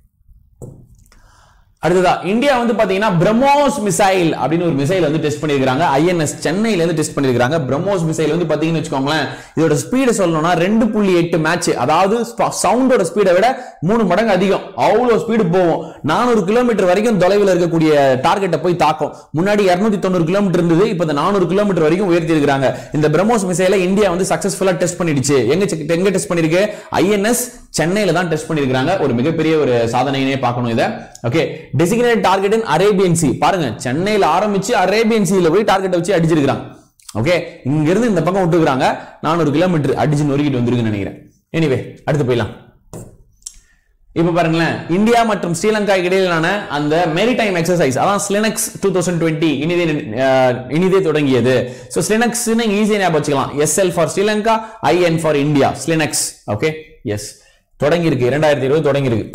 S1: அடுத்ததா இந்தியா வந்து பாத்தீங்கன்னா பிரம்மோஸ் மிசைல் அப்படின்னு ஒரு மிசைல் வந்து டெஸ்ட் பண்ணிருக்காங்க ஐஎன்எஸ் சென்னையில இருந்து டெஸ்ட் பண்ணிருக்காங்க பிரம்மோஸ் மிசைல் வந்து பாத்தீங்கன்னு வச்சுக்கோங்களேன் இதோட ஸ்பீடு சொல்லணும்னா ரெண்டு புள்ளி எட்டு மேட்ச் அதாவது சவுண்டோட ஸ்பீடை விட மூணு மடங்கு அதிகம் அவ்வளவு ஸ்பீடு போகும் நானூறு கிலோமீட்டர் வரைக்கும் தொலைவில் இருக்கக்கூடிய டார்கெட்டை போய் தாக்கும் முன்னாடி இருநூத்தி தொண்ணூறு கிலோமீட்டர் இருந்தது இப்போ இந்த நானூறு கிலோமீட்டர் வரைக்கும் உயர்த்தி இருக்காங்க இந்த பிரம்மோஸ் மிசைலை இந்தியா வந்து சக்சஸ்ஃபுல்லா டெஸ்ட் பண்ணிடுச்சு எங்க check- எங்க டெஸ்ட் பண்ணிருக்கு ஐஎன்எஸ் சென்னையில தான் டெஸ்ட் பண்ணிருக்காங்க ஒரு மிகப்பெரிய ஒரு சாதனையினே பார்க்கணும் இதை okay designate target in Arabian sea பாருங்க சென்னையில ஆரம்பிச்சு அரேபியன் சீல போய் டார்கெட்டை வச்சு அடிச்சிருக்காங்க ஓகே இங்க இருந்து இந்த பக்கம் விட்டுருக்காங்க நானூறு கிலோமீட்டர் அடிச்சு நொறுக்கிட்டு வந்திருக்குன்னு நினைக்கிறேன் எனிவே அடுத்து போயிடலாம் இப்ப பாருங்களேன் இந்தியா மற்றும் ஸ்ரீலங்கா இடையிலான அந்த மெரிடைம் எக்ஸசைஸ் அதான் ஸ்லினக்ஸ் டூ தௌசண்ட் டுவெண்ட்டி இனிதே அஹ், இனிதே தொடங்கியது ஸோ ஸ்லினக்ஸ் நீங்க ஈஸியா ஞாபகம் வச்சுக்கலாம் SL for Sri Lanka IN for India SLINEX okay yes தொடங்கி இருக்கு இரண்டாயிரத்தி இருபது தொடங்கி இருக்கு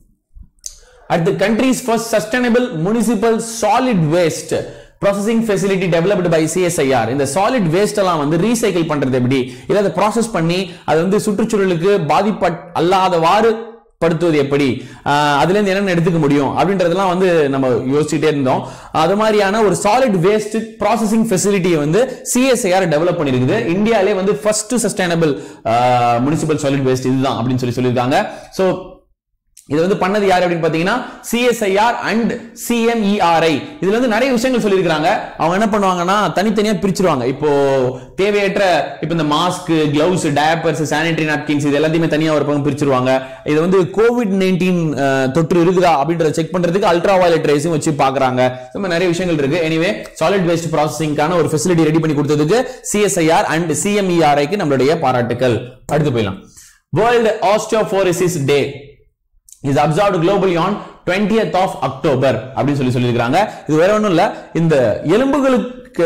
S1: at the country's first sustainable municipal solid waste processing facility developed by CSIR இந்த solid waste எல்லாம் வந்து ரீசைக்கிள் பண்றது எப்படி இல்ல அதை ப்ராசஸ் பண்ணி அது வந்து சுற்றுச்சூழலுக்கு பாதிப்பட் அல்லாதவாறு படுத்துவது எப்படி ஆஹ் அதுல இருந்து என்னென்ன எடுத்துக்க முடியும் அப்படின்றதெல்லாம் வந்து நம்ம யோசிச்சுட்டே இருந்தோம் அது மாதிரியான ஒரு சாலிட் வேஸ்ட் ப்ராசஸிங் ஃபெசிலிட்டியை வந்து சிஎஸ்ஐஆர் டெவலப் பண்ணிருக்குது இந்தியாலே வந்து first sustainable municipal solid waste இதுதான் அப்படின்னு சொல்லி சொல்லியிருக்காங்க ஸோ இது வந்து பண்ணது யார் அப்படின்னு பாத்தீங்கன்னா சிஎஸ்ஐஆர் அண்ட் சிஎம்இஆர்ஐ இதுல வந்து நிறைய விஷயங்கள் சொல்லியிருக்காங்க அவங்க என்ன பண்ணுவாங்கன்னா தனித்தனியா பிரிச்சிருவாங்க இப்போ தேவையற்ற இப்போ இந்த mask gloves diapers sanitary napkins இது எல்லாத்தையுமே தனியா ஒரு பக்கம் பிரிச்சிருவாங்க இது வந்து கோவிட் நைன்டீன் தொற்று இருக்குதா அப்படின்றத செக் பண்றதுக்கு அல்ட்ரா வயலட் ரேஸும் வச்சு பாக்குறாங்க இந்த மாதிரி நிறைய விஷயங்கள் இருக்கு எனிவே சாலிட் வேஸ்ட் ப்ராசஸிங்கான ஒரு ஃபெசிலிட்டி ரெடி பண்ணி கொடுத்ததுக்கு சிஎஸ்ஐஆர் அண்ட் சிஎம்இஆர்ஐக்கு நம்மளுடைய பாராட்டுக்கள் அடுத்து போயிடலாம் world osteoporosis day is observed globally on 20th of October அப்படின்னு சொல்லி சொல்லியிருக்காங்க இது வேற ஒண்ணும் இல்ல இந்த எலும்புகளுக்கு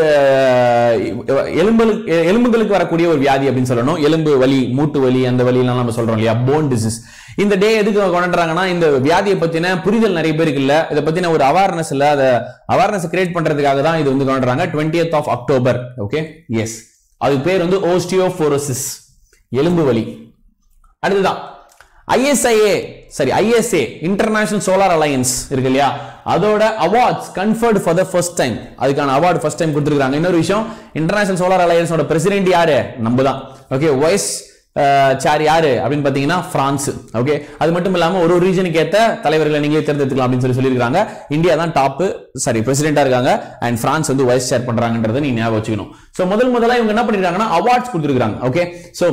S1: அஹ், எலும்புகளுக்கு எலும்புகளுக்கு வரக்கூடிய ஒரு வியாதி அப்படின்னு சொல்லணும் எலும்பு வலி மூட்டு வலி அந்த வலி எல்லாம் நம்ம சொல்றோம் இல்லையா போன் டிசீஸ் இந்த டே எதுக்கு கொண்டாடுறாங்கன்னா இந்த வியாதியை பத்தின புரிதல் நிறைய பேருக்கு இல்ல இதை பத்தின ஒரு அவேர்னஸ் இல்ல அதை அவேர்னஸ் கிரியேட் பண்றதுக்காக தான் இது வந்து கொண்டாடுறாங்க 20th of October okay yes அதுக்கு பேர் வந்து ஓஸ்டியோபோரோசிஸ் எலும்பு வலி அடுத்ததான் ஐஎஸ்ஐஏ சரி ஐஎஸ்ஏ இன்டர்நேஷனல் சோலார் அலையன்ஸ் இருக்கு இல்லையா அதோட awards conferred for the first time அதுக்கான அவார்டு ஃபர்ஸ்ட் டைம் கொடுத்துருக்காங்க இன்னொரு விஷயம் இன்டர்நேஷனல் சோலார் அலையன்ஸோட பிரசிடென்ட் யாரு நம்ம தான் ஓகே வைஸ் சார் யாரு அப்படின்னு பாத்தீங்கன்னா பிரான்ஸ் ஓகே அது மட்டும் இல்லாம ஒரு ஒரு ரீஜனுக்கு ஏத்த தலைவர்களை நீங்க தேர்ந்தெடுத்துக்கலாம் அப்படின்னு சொல்லி சொல்லியிருக்காங்க இந்தியா தான் டாப் சாரி பிரசிடென்டா இருக்காங்க அண்ட் பிரான்ஸ் வந்து வைஸ் சேர் பண்றாங்கன்றதை நீங்க ஞாபகம் வச்சுக்கணும் சோ முதல் முதல்ல இவங்க என்ன பண்ணிருக்காங்கன்னா அவார்ட்ஸ் கொடுத்துருக்காங்க okay so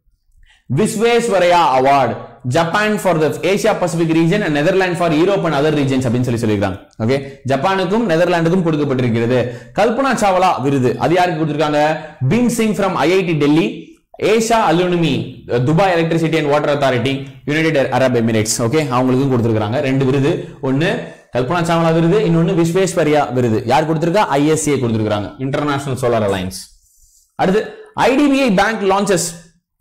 S1: Visvesvaraya award Japan for the Asia Pacific region and Netherland for Europe and other regions அப்படின்னு சொல்லி சொல்லியிருக்காங்க ஓகே ஜப்பானுக்கும் நெதர்லாண்டுக்கும் கொடுக்கப்பட்டிருக்கிறது கல்பனா சாவலா விருது அது யாருக்கு கொடுத்திருக்காங்க பீம் சிங் ஃப்ரம் ஐஐடி டெல்லி ஏஷா alumni Dubai electricity and water authority United Arab Emirates okay அவங்களுக்கும் கொடுத்திருக்காங்க ரெண்டு விருது ஒன்னு கல்பனா சாவ்லா விருது இன்னொன்னு விஸ்வேஸ்வரியா விருது யார் கொடுத்திருக்கா ஐஎஸ்சிஏ கொடுத்திருக்காங்க இன்டர்நேஷனல் சோலார் அலைன்ஸ் அடுத்து IDBI bank launches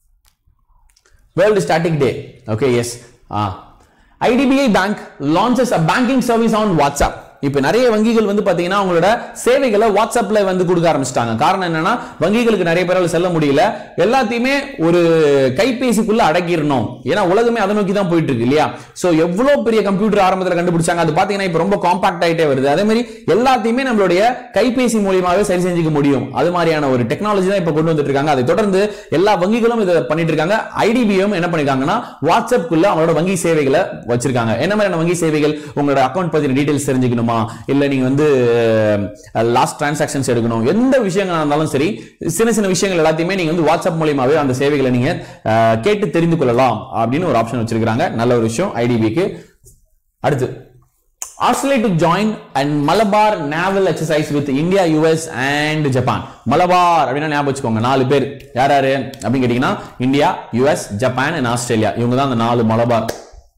S1: World Static Day. Okay, yes. Ah. IDBI Bank launches a banking service on WhatsApp. இப்போ நிறைய வங்கிகள் வந்து பாத்தீங்கன்னா அவங்களோட சேவைகளை வாட்ஸ்அப்ல வந்து கொடுக்க ஆரம்பிச்சிட்டாங்க காரணம் என்னன்னா வங்கிகளுக்கு நிறைய பேரால செல்ல முடியல எல்லாத்தையுமே ஒரு கைபேசிக்குள்ள அடக்கிடணும் ஏன்னா உலகமே அதை நோக்கி தான் போயிட்டு இருக்கு இல்லையா சோ எவ்வளவு பெரிய கம்ப்யூட்டர் ஆரம்பத்துல கண்டுபிடிச்சாங்க அது பாத்தீங்கன்னா இப்போ ரொம்ப காம்பாக்ட் ஆயிட்டே வருது அதே மாதிரி எல்லாத்தையுமே நம்மளுடைய கைபேசி மூலியமாவே சரி செஞ்சுக்க முடியும் அது மாதிரியான ஒரு டெக்னாலஜி தான் இப்போ கொண்டு வந்துட்டு இருக்காங்க அதை தொடர்ந்து எல்லா வங்கிகளும் இதை பண்ணிட்டு இருக்காங்க ஐடிபிஎம் என்ன பண்ணிருக்காங்கன்னா வாட்ஸ்அப்குள்ள அவங்களோட வங்கி சேவைகளை வச்சிருக்காங்க என்ன மாதிரியான வங்கி சேவைகள் உங்களோட அக்கௌண்ட் பத்தின டீடைல்ஸ் தெரிஞ்சுக்கணுமா இல்ல நீங்க வந்து லாஸ்ட் டிரான்சாக்ஷன்ஸ் எடுக்கணும் எந்த விஷயங்களா இருந்தாலும் சரி சின்ன சின்ன விஷயங்கள் எல்லாத்தையுமே நீங்க வந்து வாட்ஸ்அப் மூலியமாவே அந்த சேவைகளை நீங்க அஹ், கேட்டு தெரிந்து கொள்ளலாம் அப்படின்னு ஒரு ஆப்ஷன் வச்சிருக்காங்க நல்ல ஒரு விஷயம் ஐடிபிக்கு அடுத்து Australia to join and Malabar naval exercise with India US and Japan Malabar அப்படின்னா ஞாபகம் வச்சுக்கோங்க நாலு பேர் யார் யாரு அப்படின்னு கேட்டீங்கன்னா India US Japan and Australia இவங்க தான் அந்த நாலு Malabar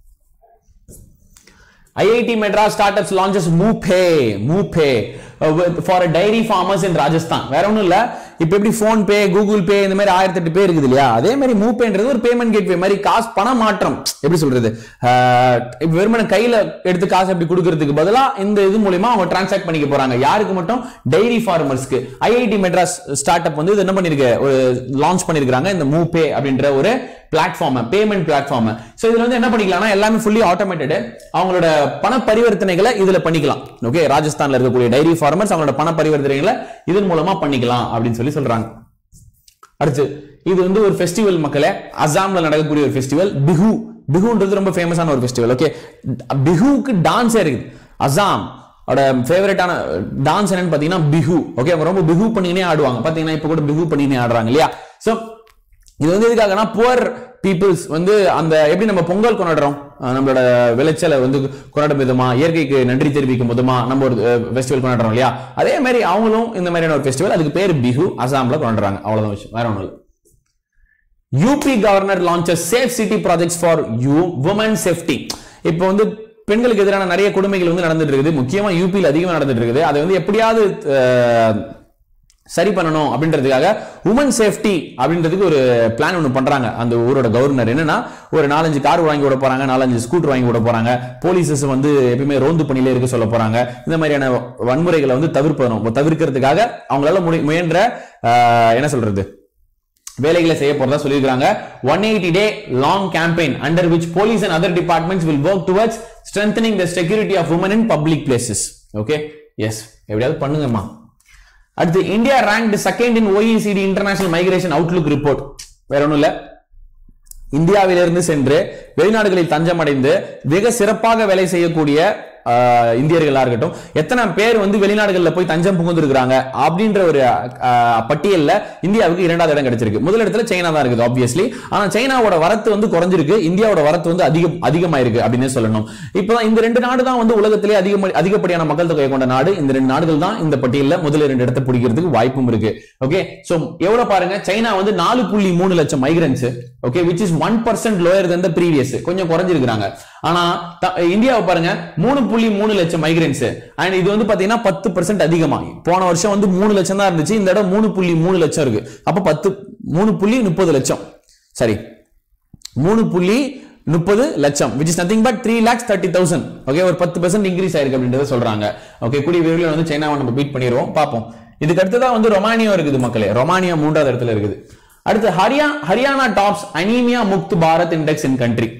S1: IIT Madras startups launches MooPay, MooPay uh, with- for a dairy farmers in Rajasthan. வேற ஒண்ணும் இல்ல இப்ப எப்படி போன் பே கூகுள் பே இந்த மாதிரி ஆயிரத்தி எட்டு பே இருக்குது இல்லையா அதே மாதிரி மூப்பேன்றது ஒரு பேமெண்ட் கேட்வே மாதிரி காசு பண மாற்றம் எப்படி சொல்றது ஆஹ் இப்ப வெறுமனே கையில எடுத்து காசு அப்படி கொடுக்கறதுக்கு பதிலா இந்த இது மூலியமா அவங்க டிரான்சாக்ட் பண்ணிக்க போறாங்க யாருக்கு மட்டும் டைரி ஃபார்மர்ஸ்க்கு ஐஐடி மெட்ராஸ் ஸ்டார்ட் அப் வந்து இது என்ன பண்ணிருக்கு ஒரு லான்ச் பண்ணிருக்காங்க இந்த மூபே அப்படின்ற ஒரு பிளாட்ஃபார்ம் பேமெண்ட் பிளாட்ஃபார்ம் சோ இதுல வந்து என்ன பண்ணிக்கலாம்னா எல்லாமே ஃபுல்லி ஆட்டோமேட்டட் அவங்களோட பண பரிவர்த்தனைகளை இதுல பண்ணிக்கலாம் ஓகே ராஜஸ்தான்ல இருக்கக்கூடிய டைரி ஃபார்மர்ஸ் அவங்களோட பண பரிவர்த்தனைகளை இதன் மூலமா பண்ணிக்கலாம் அப்படின்னு சொல்லி சொல்றாங்க அடுத்து இது வந்து ஒரு ஃபெஸ்டிவல் மக்களே அசாம்ல நடக்கக்கூடிய ஒரு ஃபெஸ்டிவல் பிஹு பிஹுன்றது ரொம்ப ஃபேமஸான ஒரு ஃபெஸ்டிவல் ஓகே பிஹுக்கு டான்ஸே இருக்குது அசாம் அவட ஃபேவரட்டான டான்ஸ் என்னன்னு பாத்தீங்கன்னா பிஹு ஓகே அவங்க ரொம்ப பிஹு பண்ணினே ஆடுவாங்க பாத்தீங்கன்னா இப்ப கூட பிஹு பண்ணினே ஆடுறாங்க இல்லையா சோ இது வந்து எதுக்காகனா புவர் பீப்புள்ஸ் வந்து அந்த எப்படி நம்ம பொங்கல் கொண்டாடுறோம் அஹ் நம்மளோட விளைச்சலை வந்து கொண்டாடும் விதமா இயற்கைக்கு நன்றி தெரிவிக்கும் விதமா நம்ம ஒரு ஃபெஸ்டிவல் கொண்டாடுறோம் இல்லையா அதே மாதிரி அவங்களும் இந்த மாதிரியான ஒரு ஃபெஸ்டிவல் அதுக்கு பேர் பிஹு அசாம்ல கொண்டாடுறாங்க அவ்வளவுதான் விஷயம் வேற ஒண்ணும் இல்லை UP governor launches safe city projects for you women safety இப்போ வந்து பெண்களுக்கு எதிரான நிறைய கொடுமைகள் வந்து நடந்துட்டு இருக்குது முக்கியமா யூபியில் அதிகமாக நடந்துட்டு இருக்குது அதை வந்து எப்படியாவது அஹ், சரி பண்ணணும் அப்படின்றதுக்காக உமன் சேஃப்டி அப்படின்றதுக்கு ஒரு பிளான் ஒன்று பண்றாங்க அந்த ஊரோட கவர்னர் என்னன்னா ஒரு நாலஞ்சு கார் வாங்கி விட போறாங்க நாலஞ்சு ஸ்கூட்டர் வாங்கி விட போறாங்க போலீசஸ் வந்து எப்பயுமே ரோந்து பணியில இருக்க சொல்ல போறாங்க இந்த மாதிரியான வன்முறைகளை வந்து தவிர்ப்பணும் தவிர்க்கிறதுக்காக அவங்களால முடி- முயன்ற ஆஹ், என்ன சொல்றது வேலைகளை செய்ய போறதா சொல்லியிருக்காங்க one eighty day long campaign under which police and other departments will work towards strengthening the security of women in public places okay yes எப்படியாவது பண்ணுங்கம்மா அடுத்து India ranked second in OECD international migration outlook report வேற ஒண்ணும் இல்ல இந்தியாவிலிருந்து சென்று வெளிநாடுகளில் தஞ்சமடைந்து மிக சிறப்பாக வேலை செய்யக்கூடிய ஆஹ், இந்தியர்களா இருக்கட்டும் எத்தனை பேர் வந்து வெளிநாடுகளில் போய் தஞ்சம் புகுந்திருக்கிறாங்க அப்படின்ற ஒரு ஆஹ், பட்டியல்ல இந்தியாவுக்கு இரண்டாவது இடம் கிடைச்சிருக்கு முதல் இடத்துல சைனா தான் இருக்குது ஆப்வியஸ்லி ஆனா சைனாவோட வரத்து வந்து குறைஞ்சிருக்கு இந்தியாவோட வரத்து வந்து அதிகம் அதிகமாயிருக்கு அப்படின்னு சொல்லணும் இப்பதான் இந்த ரெண்டு நாடு தான் வந்து உலகத்திலே அதிக அதிகப்படியான மக்கள் தொகை கொண்ட நாடு இந்த ரெண்டு நாடுகள் தான் இந்த பட்டியல்ல முதல் ரெண்டு இடத்தை பிடிக்கிறதுக்கு வாய்ப்பும் இருக்கு ஓகே சோ எவ்வளவு பாருங்க சைனா வந்து நாலு புள்ளி மூணு லட்சம் migrants okay which is one percent lower than previous கொஞ்சம் குறைஞ்சிருக்காங்க ஆனா த- இந்தியாவை பாருங்க மூணு புள்ளி மூணு லட்சம் மைக்ரன்ஸ் அண்ட் இது வந்து பாத்தீங்கன்னா பத்து பர்சன்ட் அதிகமா போன வருஷம் வந்து மூணு லட்சம் தான் இருந்துச்சு இந்த இடம் மூணு புள்ளி மூணு லட்சம் இருக்கு அப்ப பத்து மூணு புள்ளி முப்பது லட்சம் சரி மூணு புள்ளி முப்பது லட்சம் which is nothing but three lakhs thirty thousand okay ஒரு பத்து பர்சன்ட் இன்க்ரீஸ் ஆயிருக்கு அப்படின்றத சொல்றாங்க ஓகே கூடிய விரைவில் வந்து சைனாவை நம்ம பீட் பண்ணிடுவோம் பார்ப்போம் இதுக்கு அடுத்ததான் வந்து ரொமானியா இருக்குது மக்களே ரொமானியா மூன்றாவது இடத்துல இருக்குது அடுத்து ஹரியா Haryana tops anaemia Mukt Bharat index in country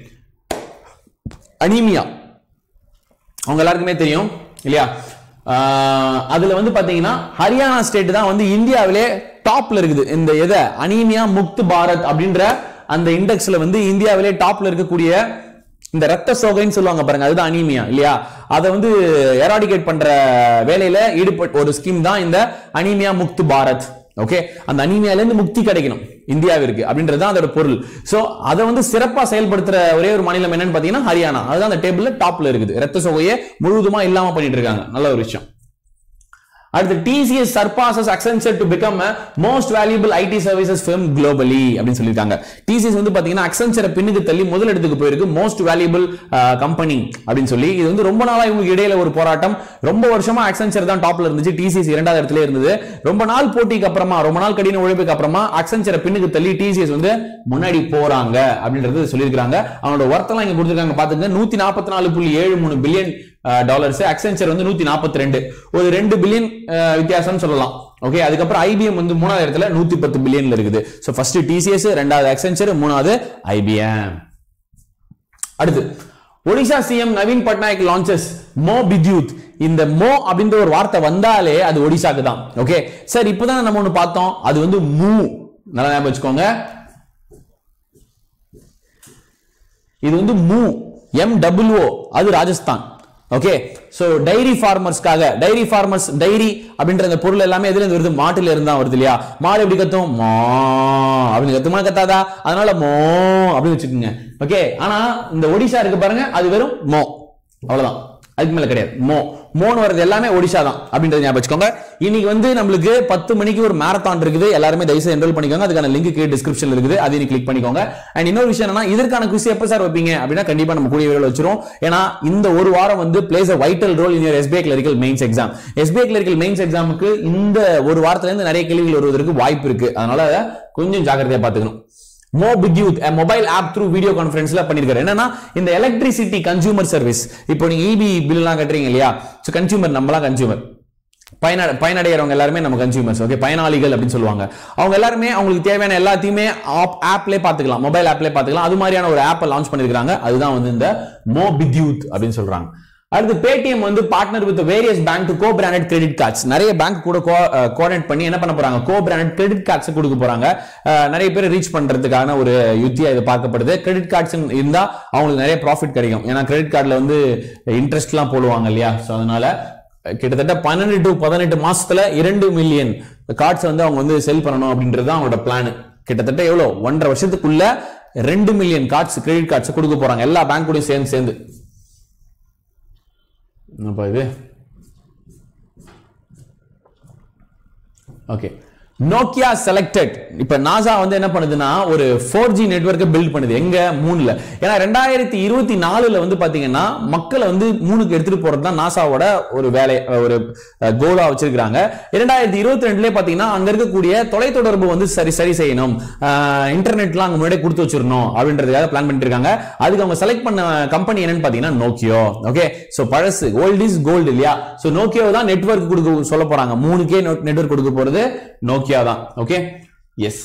S1: anaemia அவங்க எல்லாருக்குமே தெரியும் இல்லையா ஆஹ் அதுல வந்து பாத்தீங்கன்னா ஹரியானா ஸ்டேட் தான் வந்து இந்தியாவிலே டாப்ல இருக்குது இந்த எதை அனீமியா முக்த் பாரத் அப்படின்ற அந்த இண்டெக்ஸ்ல வந்து இந்தியாவிலே டாப்ல இருக்கக்கூடிய இந்த ரத்த சோகைன்னு சொல்லுவாங்க பாருங்க அதுதான் அனீமியா இல்லையா அதை வந்து எராடிகேட் பண்ற வேலையில ஈடுபட்ட ஒரு ஸ்கீம் தான் இந்த அனீமியா முக்த் பாரத் ஓகே அந்த அனீமியால இருந்து முக்தி கிடைக்கணும் இந்தியாவிற்கு அப்படின்றது தான் அதோட பொருள் சோ அதை வந்து சிறப்பா செயல்படுத்துற ஒரே ஒரு மாநிலம் என்னன்னு பாத்தீங்கன்னா ஹரியானா அதுதான் அந்த டேபிள்ல டாப்ல இருக்குது ரத்த சோகையை முழுவதுமா இல்லாம பண்ணிட்டு இருக்காங்க நல்ல ஒரு விஷயம் அடுத்து TCS surpasses Accenture to become a most valuable IT services firm globally அப்படின்னு சொல்லியிருக்காங்க TCS வந்து பாத்தீங்கன்னா Accenture பின்னுக்கு தள்ளி முதல் இடத்துக்கு போயிருக்கு மோஸ்ட் வேல்யூபிள் கம்பெனி அப்படின்னு சொல்லி இது வந்து ரொம்ப நாளா இவங்களுக்கு இடையில ஒரு போராட்டம் ரொம்ப வருஷமா Accenture தான் டாப்ல இருந்துச்சு TCS இரண்டாவது இடத்துல இருந்தது ரொம்ப நாள் போட்டிக்கு அப்புறமா ரொம்ப நாள் கடின உழைப்புக்கு அப்புறமா Accenture பின்னுக்கு தள்ளி TCS வந்து முன்னாடி போறாங்க அப்படின்றது சொல்லியிருக்காங்க அவனோட ஒர்த்தெல்லாம் இங்க கொடுத்துருக்காங்க பாத்துங்க நூத்தி நாற்பத்தி நாலு புள்ளி ஏழு மூணு பில்லியன் டாலர்ஸ் அக்சென்சர் வந்து நூத்தி நாற்பத்தி ரெண்டு ஒரு ரெண்டு பில்லியன் வித்தியாசம் சொல்லலாம் ஓகே அதுக்கப்புறம் ஐபிஎம் வந்து மூணாவது இடத்துல நூத்தி பத்து பில்லியன்ல இருக்குது ஸோ ஃபர்ஸ்ட் டிசிஎஸ் ரெண்டாவது அக்சென்சர் மூணாவது ஐபிஎம் அடுத்து ஒடிசா சிஎம் நவீன் பட்நாயக் லான்ச்சஸ் மோ பித்யூத் இந்த மோ அப்படின்ற ஒரு வார்த்தை வந்தாலே அது ஒடிசாக்கு தான் ஓகே சார் இப்போதான் நம்ம ஒண்ணு பார்த்தோம் அது வந்து மூ நல்லா ஞாபகம் வச்சுக்கோங்க இது வந்து மூ எம் டபிள்யூ அது ராஜஸ்தான் ஓகே சோ டைரி ஃபார்மர்ஸ்க்காக டைரி ஃபார்மர்ஸ் டைரி அப்படின்ற அந்த பொருள் எல்லாமே எதுல இருந்து வருது மாட்டுல இருந்தா வருது இல்லையா மாடு எப்படி கத்தும் மா அப்படின்னு கத்துமா கத்தாதா அதனால மோ அப்படின்னு வச்சுக்கோங்க ஓகே ஆனா இந்த ஒடிசா இருக்கு பாருங்க அது வெறும் மோ அவ்வளவுதான் அதுக்கு மேல கிடையாது மோ மோன்னு வர்றது எல்லாமே ஒடிசா தான் அப்படின்றத ஞாபகம் வச்சுக்கோங்க இன்னைக்கு வந்து நம்மளுக்கு பத்து மணிக்கு ஒரு மேரத்தான் இருக்குது எல்லாருமே தயவுசெய்து என்ரோல் பண்ணிக்கோங்க அதுக்கான லிங்க் கீழே டிஸ்கிரிப்ஷன்ல இருக்குது அதையும் கிளிக் பண்ணிக்கோங்க அண்ட் இன்னொரு விஷயம் என்னன்னா இதற்கான குவிஸ் எப்ப சார் வைப்பீங்க அப்படின்னா கண்டிப்பா நம்ம கூடிய விரைவில் வச்சிரும் ஏன்னா இந்த ஒரு வாரம் வந்து place a vital role in SBI clerical mains exam SBI clerical mains எக்ஸாமுக்கு இந்த ஒரு வாரத்துல இருந்து நிறைய கேள்விகள் வருவதற்கு வாய்ப்பு இருக்கு அதனால கொஞ்சம் ஜாக்கிரதையா பாத்துக்கணும் Mo Bidyut mobile app through video கான்ஃபரன்ஸ்ல பண்ணிருக்காரு என்னன்னா இந்த எலக்ட்ரிசிட்டி கன்சூமர் சர்வீஸ் இப்போ நீங்க இபி பில் எல்லாம் கட்டுறீங்க இல்லையா ஸோ கன்சூமர் நம்மளாம் கன்சூமர் பயன பயனடைகிறவங்க எல்லாருமே நம்ம கன்சூமர்ஸ் ஓகே பயனாளிகள் அப்படின்னு சொல்லுவாங்க அவங்க எல்லாருமே அவங்களுக்கு தேவையான எல்லாத்தையுமே ஆப்லேயே பார்த்துக்கலாம் மொபைல் ஆப்லேயே பார்த்துக்கலாம் அது மாதிரியான ஒரு ஆப்பை லான்ச் பண்ணிருக்காங்க அதுதான் வந்து இந்த மோ பித்யூத் அப்படின்னு சொல்றாங்க அடுத்து பேடிஎம் வந்து partner with various bank to co branded credit cards நிறைய பேங்க் கூட கோஆர்டினேட் பண்ணி என்ன பண்ண போறாங்க கோ பிராண்டட் கிரெடிட் கார்ட்ஸ் கொடுக்க போறாங்க அஹ், நிறைய பேர் ரீச் பண்றதுக்கான ஒரு யுத்தியா இது பார்க்கப்படுது கிரெடிட் கார்ட்ஸ் இருந்தா அவங்களுக்கு நிறைய ப்ராஃபிட் கிடைக்கும் ஏன்னா கிரெடிட் கார்டுல வந்து இன்ட்ரெஸ்ட்லாம் போடுவாங்க இல்லையா ஸோ அதனால கிட்டத்தட்ட பன்னெண்டு டு பதினெட்டு மாசத்துல இரண்டு மில்லியன் கார்ட்ஸ் வந்து அவங்க வந்து செல் பண்ணணும் அப்படின்றது தான் அவங்களோட பிளான் கிட்டத்தட்ட எவ்வளோ ஒன்றரை வருஷத்துக்குள்ள ரெண்டு மில்லியன் கார்ட்ஸ் கிரெடிட் கார்ட்ஸ் கொடுக்க போறாங்க எல்லா பேங்க் கூடயும் சேர்ந்து சேர்ந்து என்னப்பா இது ஓகே நோக்கியா செலக்டட் இப்ப நாசா வந்து என்ன பண்ணுதுன்னா ஒரு ஃபோர் ஜி நெட்ஒர்க்கை பில்ட் பண்ணுது எங்க மூணுல ஏன்னா ரெண்டாயிரத்தி இருபத்தி நாலுல வந்து பாத்தீங்கன்னா மக்களை வந்து மூணுக்கு எடுத்துட்டு போறது தான் நாசாவோட ஒரு வேலை ஒரு கோலா வச்சிருக்காங்க இரண்டாயிரத்தி இருபத்தி ரெண்டுல பாத்தீங்கன்னா அங்க இருக்கக்கூடிய தொலைத்தொடர்பு வந்து சரி சரி செய்யணும் இன்டர்நெட்லாம் அங்க முன்னாடியே கொடுத்து வச்சிடணும் அப்படின்றதுக்காக பிளான் பண்ணிட்டு இருக்காங்க அதுக்கு அவங்க செலக்ட் பண்ண கம்பெனி என்னன்னு பாத்தீங்கன்னா நோக்கியோ ஓகே சோ பழசு ஓல்ட் இஸ் கோல்டு இல்லையா சோ நோக்கியோ தான் நெட்வொர்க் கொடுக்க சொல்ல போறாங்க மூணுக்கே நெட்வொர்க் கொடுக்க போறது நோக்கியா தான் ஓகே எஸ்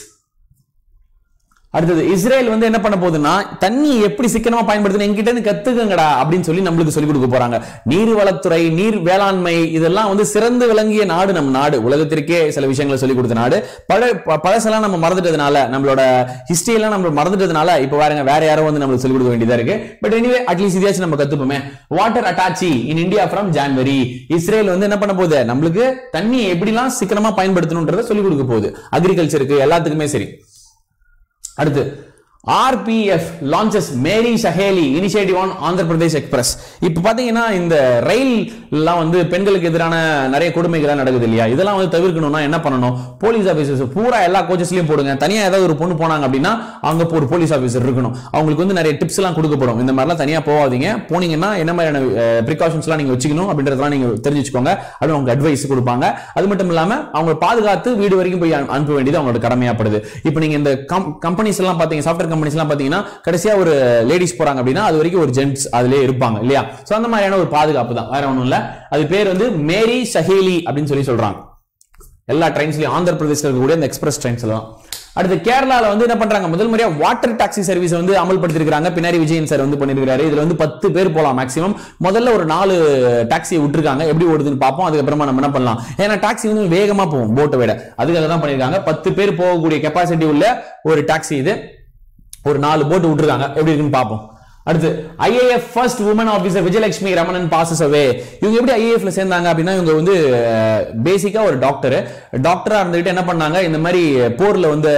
S1: அடுத்தது இஸ்ரேல் வந்து என்ன பண்ண போகுதுன்னா தண்ணியை எப்படி சிக்கனமா பயன்படுத்தணும் என்கிட்ட இருந்து கத்துக்கங்கடா அப்படின்னு சொல்லி நம்மளுக்கு சொல்லி கொடுக்க போறாங்க நீர்வளத்துறை நீர் வேளாண்மை இதெல்லாம் வந்து சிறந்து விளங்கிய நாடு நம்ம நாடு உலகத்திற்கே சில விஷயங்களை சொல்லி கொடுத்த நாடு பழ ப- பழசெல்லாம் நம்ம மறந்துட்டதுனால நம்மளோட ஹிஸ்டரி எல்லாம் நம்ம மறந்துட்டதுனால இப்ப வேறங்க வேற யாரோ வந்து நம்மளுக்கு சொல்லி கொடுக்க வேண்டியதா இருக்கு பட் எனிவே அட்லீஸ்ட் இதையாச்சும் நம்ம கத்துப்போமே வாட்டர் அட்டாச்சி in India from January Israel வந்து என்ன பண்ண போகுது நம்மளுக்கு தண்ணியை எப்படிலாம் சிக்கனமா பயன்படுத்தணும்ன்றத சொல்லி கொடுக்க போகுது அக்ரிகல்ச்சருக்கு எல்லாத்துக்குமே சரி அடுத்து RPF launches Meri Saheli initiative on Andhra Pradesh express இப்போ பாத்தீங்கன்னா இந்த ரயில் எல்லாம் வந்து பெண்களுக்கு எதிரான நிறைய கொடுமைகள் நடக்குது இல்லையா இதெல்லாம் வந்து தவிர்க்கணும்னா என்ன பண்ணணும் போலீஸ் ஆபீசர்ஸ் பூரா எல்லா கோச்சஸ்லயும் போடுங்க தனியா ஏதாவது ஒரு பொண்ணு போனாங்க அப்படின்னா அங்க ஒரு போலீஸ் ஆபீசர் இருக்கணும் அவங்களுக்கு வந்து நிறைய டிப்ஸ் எல்லாம் கொடுக்கப்படும் இந்த மாதிரிலாம் தனியா போகாதீங்க போனீங்கன்னா என்ன மாதிரியான ப்ரிகாஷன்ஸ் எல்லாம் நீங்க வச்சுக்கணும் அப்படின்றதெல்லாம் நீங்க தெரிஞ்சு வச்சுக்கோங்க அப்படின்னு அவங்க அட்வைஸ் கொடுப்பாங்க அது மட்டும் இல்லாம அவங்க பாதுகாத்து வீடு வரைக்கும் போய் அனு- அனுப்ப வேண்டியது அவங்களோட கடமையாப்படுது இப்போ நீங்க இந்த கம்பெனிஸ் எல்லாம் பாத்தீங்க சாஃப்ட்வேர் கம்பெனிஸ் எல்லாம் பாத்தீங்கன்னா கடைசியா ஒரு லேடிஸ் போறாங்க அப்படின்னா அது வரைக்கும் ஒரு ஜென்ட்ஸ் அதுலயே இருப்பாங்க இல்லையா சோ அந்த மாதிரியான ஒரு பாதுகாப்பு தான் வேற ஒண்ணும் இல்ல அது பேர் வந்து மேரி சஹேலி அப்படின்னு சொல்லி சொல்றாங்க எல்லா ட்ரெயின்ஸ்லயும் ஆந்திர பிரதேசத்தில் இருக்கக்கூடிய இந்த எக்ஸ்பிரஸ் ட்ரெயின்ஸ் எல்லாம் அடுத்து கேரளால வந்து என்ன பண்றாங்க முதல் முறையா வாட்டர் டாக்ஸி சர்வீஸ் வந்து அமல்படுத்திருக்காங்க பின்னாடி விஜயன் சார் வந்து பண்ணிருக்காரு இதுல வந்து பத்து பேர் போலாம் மேக்ஸிமம் முதல்ல ஒரு நாலு டாக்ஸியை விட்டுருக்காங்க எப்படி ஓடுதுன்னு பார்ப்போம் அதுக்கப்புறமா நம்ம என்ன பண்ணலாம் ஏன்னா டாக்ஸி வந்து வேகமா போகும் போட்டை விட அதுக்காக தான் பண்ணிருக்காங்க பத்து பேர் போகக்கூடிய கெப்பாசிட்டி உள்ள ஒரு டாக்ஸி இது ஒரு நாலு போட்டு விட்டுருக்காங்க எப்படி இருக்குன்னு பார்ப்போம் அடுத்து IAF first woman officer Vijayalakshmi Ramanan passes away இவங்க எப்படி ஐஏஎஃப்ல சேர்ந்தாங்க அப்படின்னா இவங்க வந்து பேசிக்கா ஒரு டாக்டர் டாக்டரா இருந்துகிட்டு என்ன பண்ணாங்க இந்த மாதிரி போர்ல வந்து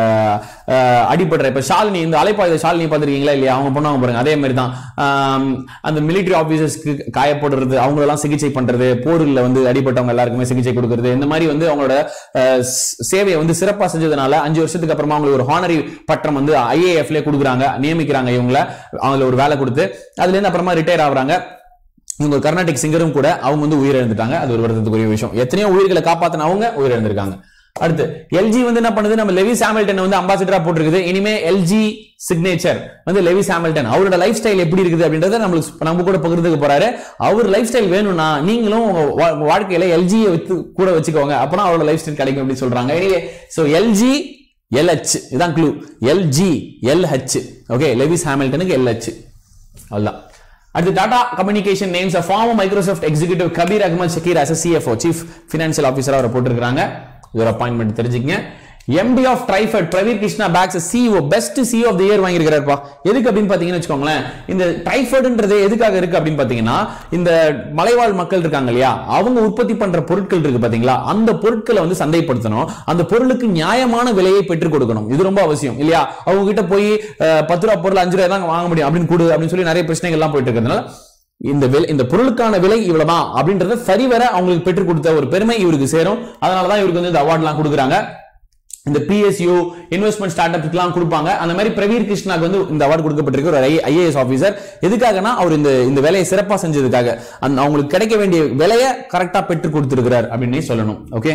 S1: அஹ், அடிபடுற இப்ப ஷாலினி இந்த அலைப்பாயுத ஷாலினி பார்த்திருக்கீங்களா இல்லையா அவங்க பண்ணுவாங்க பாருங்க அதே மாதிரி தான் ஆம், அந்த மிலிட்டரி ஆபீசர்ஸ்க்கு காயப்படுறது அவங்களெல்லாம் சிகிச்சை பண்றது போரில் வந்து அடிபட்டவங்க எல்லாருக்குமே சிகிச்சை கொடுக்கறது இந்த மாதிரி வந்து அவங்களோட அஹ், ஸ்- சேவையை வந்து சிறப்பா செஞ்சதுனால அஞ்சு வருஷத்துக்கு அப்புறமா அவங்களுக்கு ஒரு ஹானரி பட்டம் வந்து ஐஏஎஃப்ல கொடுக்குறாங்க நியமிக்கிறாங்க இவங்கள அவங்கள ஒரு வேலை கொடுத்து அதுல இருந்து அப்புறமா ரிட்டையர் ஆகுறாங்க இவங்க ஒரு கர்நாடிக் சிங்கரும் கூட அவங்க வந்து உயிரிழந்துட்டாங்க அது ஒரு வருத்தத்துக்குரிய விஷயம் எத்தனையோ உயிர்களை காப்பாத்தின அவங்க உயிரிழந்திருக்காங்க அடுத்து எல்ஜி வந்து என்ன பண்ணுது நம்ம லெவிஸ் ஹாமில்டன் வந்து அம்பாசிடரா போட்டிருக்குது இனிமே எல்ஜி சிக்னேச்சர் வந்து லெவிஸ் ஹாமில்டன் அவரோட லைஃப் ஸ்டைல் எப்படி இருக்குது அப்படின்றத நம்மளுக்கு நம்ம கூட பகிர்ந்துக்க போறாரு அவர் லைஃப் ஸ்டைல் வேணும்னா நீங்களும் உங்க வா- வாழ்க்கையில எல்ஜியை வச்சு கூட வச்சுக்கோங்க அப்பனா அவரோட லைஃப் ஸ்டைல் கிடைக்கும் அப்படின்னு சொல்றாங்க எனிவே சோ எல்ஜி எல்ஹெச் இதான் clue LG LH okay Lewis ஹாமில்டனுக்கு எல்ஹெச் அவ்வளவுதான் அடுத்து Tata communication names a former Microsoft executive Kabir Ahmed Shakir as CFO chief financial officer அவரை போட்டிருக்காங்க இது ஒரு அப்பாயின்மெண்ட் தெரிஞ்சுக்கங்க MD of TRIFED Pravir Krishna bags CEO best CEO of the year வாங்கியிருக்காருப்பா எதுக்கு அப்படின்னு பாத்தீங்கன்னு வச்சுக்கோங்களேன் இந்த ட்ரைஃபட்ன்றது எதுக்காக இருக்கு அப்படின்னு பாத்தீங்கன்னா இந்த மலைவாழ் மக்கள் இருக்காங்க இல்லையா அவங்க உற்பத்தி பண்ற பொருட்கள் இருக்கு பாத்தீங்களா அந்த பொருட்களை வந்து சந்தைப்படுத்தணும் அந்த பொருளுக்கு நியாயமான விலையை பெற்றுக் கொடுக்கணும் இது ரொம்ப அவசியம் இல்லையா அவங்க கிட்ட போய் அஹ், பத்து ரூபா பொருள் அஞ்சு ரூபாய் தான் வாங்க முடியும் அப்படின்னு கொடு அப்படின்னு சொல்லி நிறைய பிரச்சனைகள் எல்லாம் போயிட்டு இருக்கிறதுனால இந்த விலை இந்த பொருளுக்கான விலை இவ்வளவுதான் அப்படின்றத சரிவர அவங்களுக்கு பெற்றுக் கொடுத்த ஒரு பெருமை இவருக்கு சேரும் அதனாலதான் இவருக்கு வந்து இந்த அவார்ட்லாம் கொடுக்குறாங்க இந்த பிஎஸ்யூ இன்வெஸ்ட்மெண்ட் ஸ்டார்ட் அப்ஸ்க்குலாம் கொடுப்பாங்க அந்த மாதிரி பிரவீர் கிருஷ்ணாக்கு வந்து இந்த அவார்டு கொடுக்கப்பட்டிருக்கு ஒரு ஐஏஎஸ் ஆஃபீஸர் எதுக்காகனா அவர் இந்த இந்த வேலையை சிறப்பா செஞ்சதுக்காக அந்த அவங்களுக்கு கிடைக்க வேண்டிய விலையை கரெக்டா பெற்று கொடுத்திருக்கிறார் அப்படின்னே சொல்லணும் ஓகே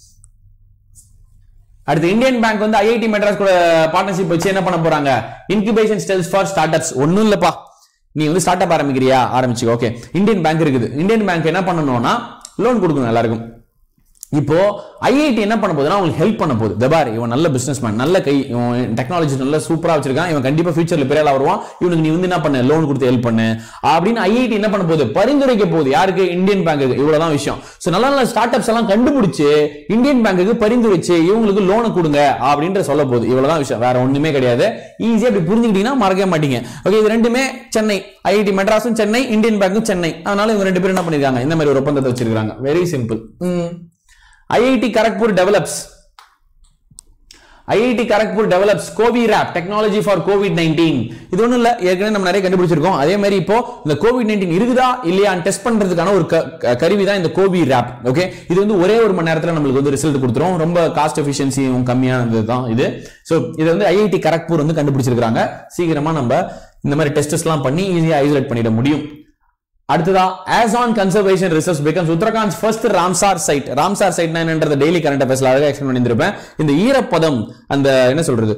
S1: அடுத்து இந்தியன் பேங்க் வந்து ஐஐடி மெட்ராஸ் கூட பார்ட்னர்ஷிப் வச்சு என்ன பண்ண போறாங்க incubation cells for start ups ஒன்னும் இல்லப்பா நீ வந்து ஸ்டார்ட் அப் ஆரம்பிக்கிறியா ஆரம்பிச்சு ஓகே இந்தியன் பேங்க் இருக்குது இந்தியன் பேங்க் என்ன பண்ணணும்னா லோன் கொடுக்கணும் எல்லாருக்கும் இப்போ ஐஐடி என்ன பண்ண போகுதுன்னா உங்களுக்கு ஹெல்ப் பண்ண போகுது தபார் இவன் நல்ல பிசினஸ் மேன் நல்ல கை இவன் டெக்னாலஜி நல்ல சூப்பரா வச்சிருக்கான் இவன் கண்டிப்பா ஃபியூச்சர்ல பெரிய ஆளா வருவான் இவனுக்கு நீ வந்து என்ன பண்ண லோன் கொடுத்து ஹெல்ப் பண்ணு அப்படின்னு ஐஐடி என்ன பண்ண போகுது பரிந்துரைக்க போகுது யாருக்கு இந்தியன் பேங்க்கு இவ்வளவுதான் விஷயம் சோ நல்ல நல்ல ஸ்டார்ட் அப்ஸ் எல்லாம் கண்டுபிடிச்சு இந்தியன் பேங்க்குக்கு பரிந்துரைச்சு இவங்களுக்கு லோனை கொடுங்க அப்படின்ற சொல்ல போகுது இவ்வளவுதான் விஷயம் வேற ஒண்ணுமே கிடையாது ஈஸியா இப்படி புரிஞ்சுக்கிட்டீங்கன்னா மறக்கவே மாட்டீங்க ஓகே இது ரெண்டுமே சென்னை ஐஐடி மெட்ராஸும் சென்னை இந்தியன் பேங்க்கும் சென்னை அதனால இவங்க ரெண்டு பேரும் என்ன பண்ணிருக்காங்க இந்த மாதிரி ஒரு ஒப்பந்தத்தை வச்சிருக்காங்க very simple IIT Kharagpur develops IIT Kharagpur develops COVIRAP technology for COVID nineteen இது ஒண்ணும் இல்ல ஏற்கனவே நம்ம நிறைய கண்டுபிடிச்சிருக்கோம் அதே மாதிரி இப்போ இந்த கோவிட் நைன்டீன் இருக்குதா இல்லையா டெஸ்ட் பண்றதுக்கான ஒரு க- க- கருவி தான் இந்த கோவி ரேப் ஓகே இது வந்து ஒரே ஒரு மணி நேரத்துல நம்மளுக்கு வந்து ரிசல்ட் கொடுத்துரும் ரொம்ப காஸ்ட் எஃபிஷியன்சியும் கம்மியானது தான் இது ஸோ இது வந்து ஐஐடி கரக்பூர் வந்து கண்டுபிடிச்சிருக்காங்க சீக்கிரமா நம்ம இந்த மாதிரி டெஸ்ட்லாம் பண்ணி ஈஸியா ஐசோலேட் பண்ணிட முடியும் அடுத்ததா Asan conservation reserve becomes Uttarakhand first Ramsar site Ramsar சைட்னா என்னன்றது டெய்லி கரண்ட் அஃபேர்ஸ்ல அழகா எக்ஸ்பிளைன் பண்ணியிருப்பேன் இந்த ஈரப்பதம் அந்த என்ன சொல்றது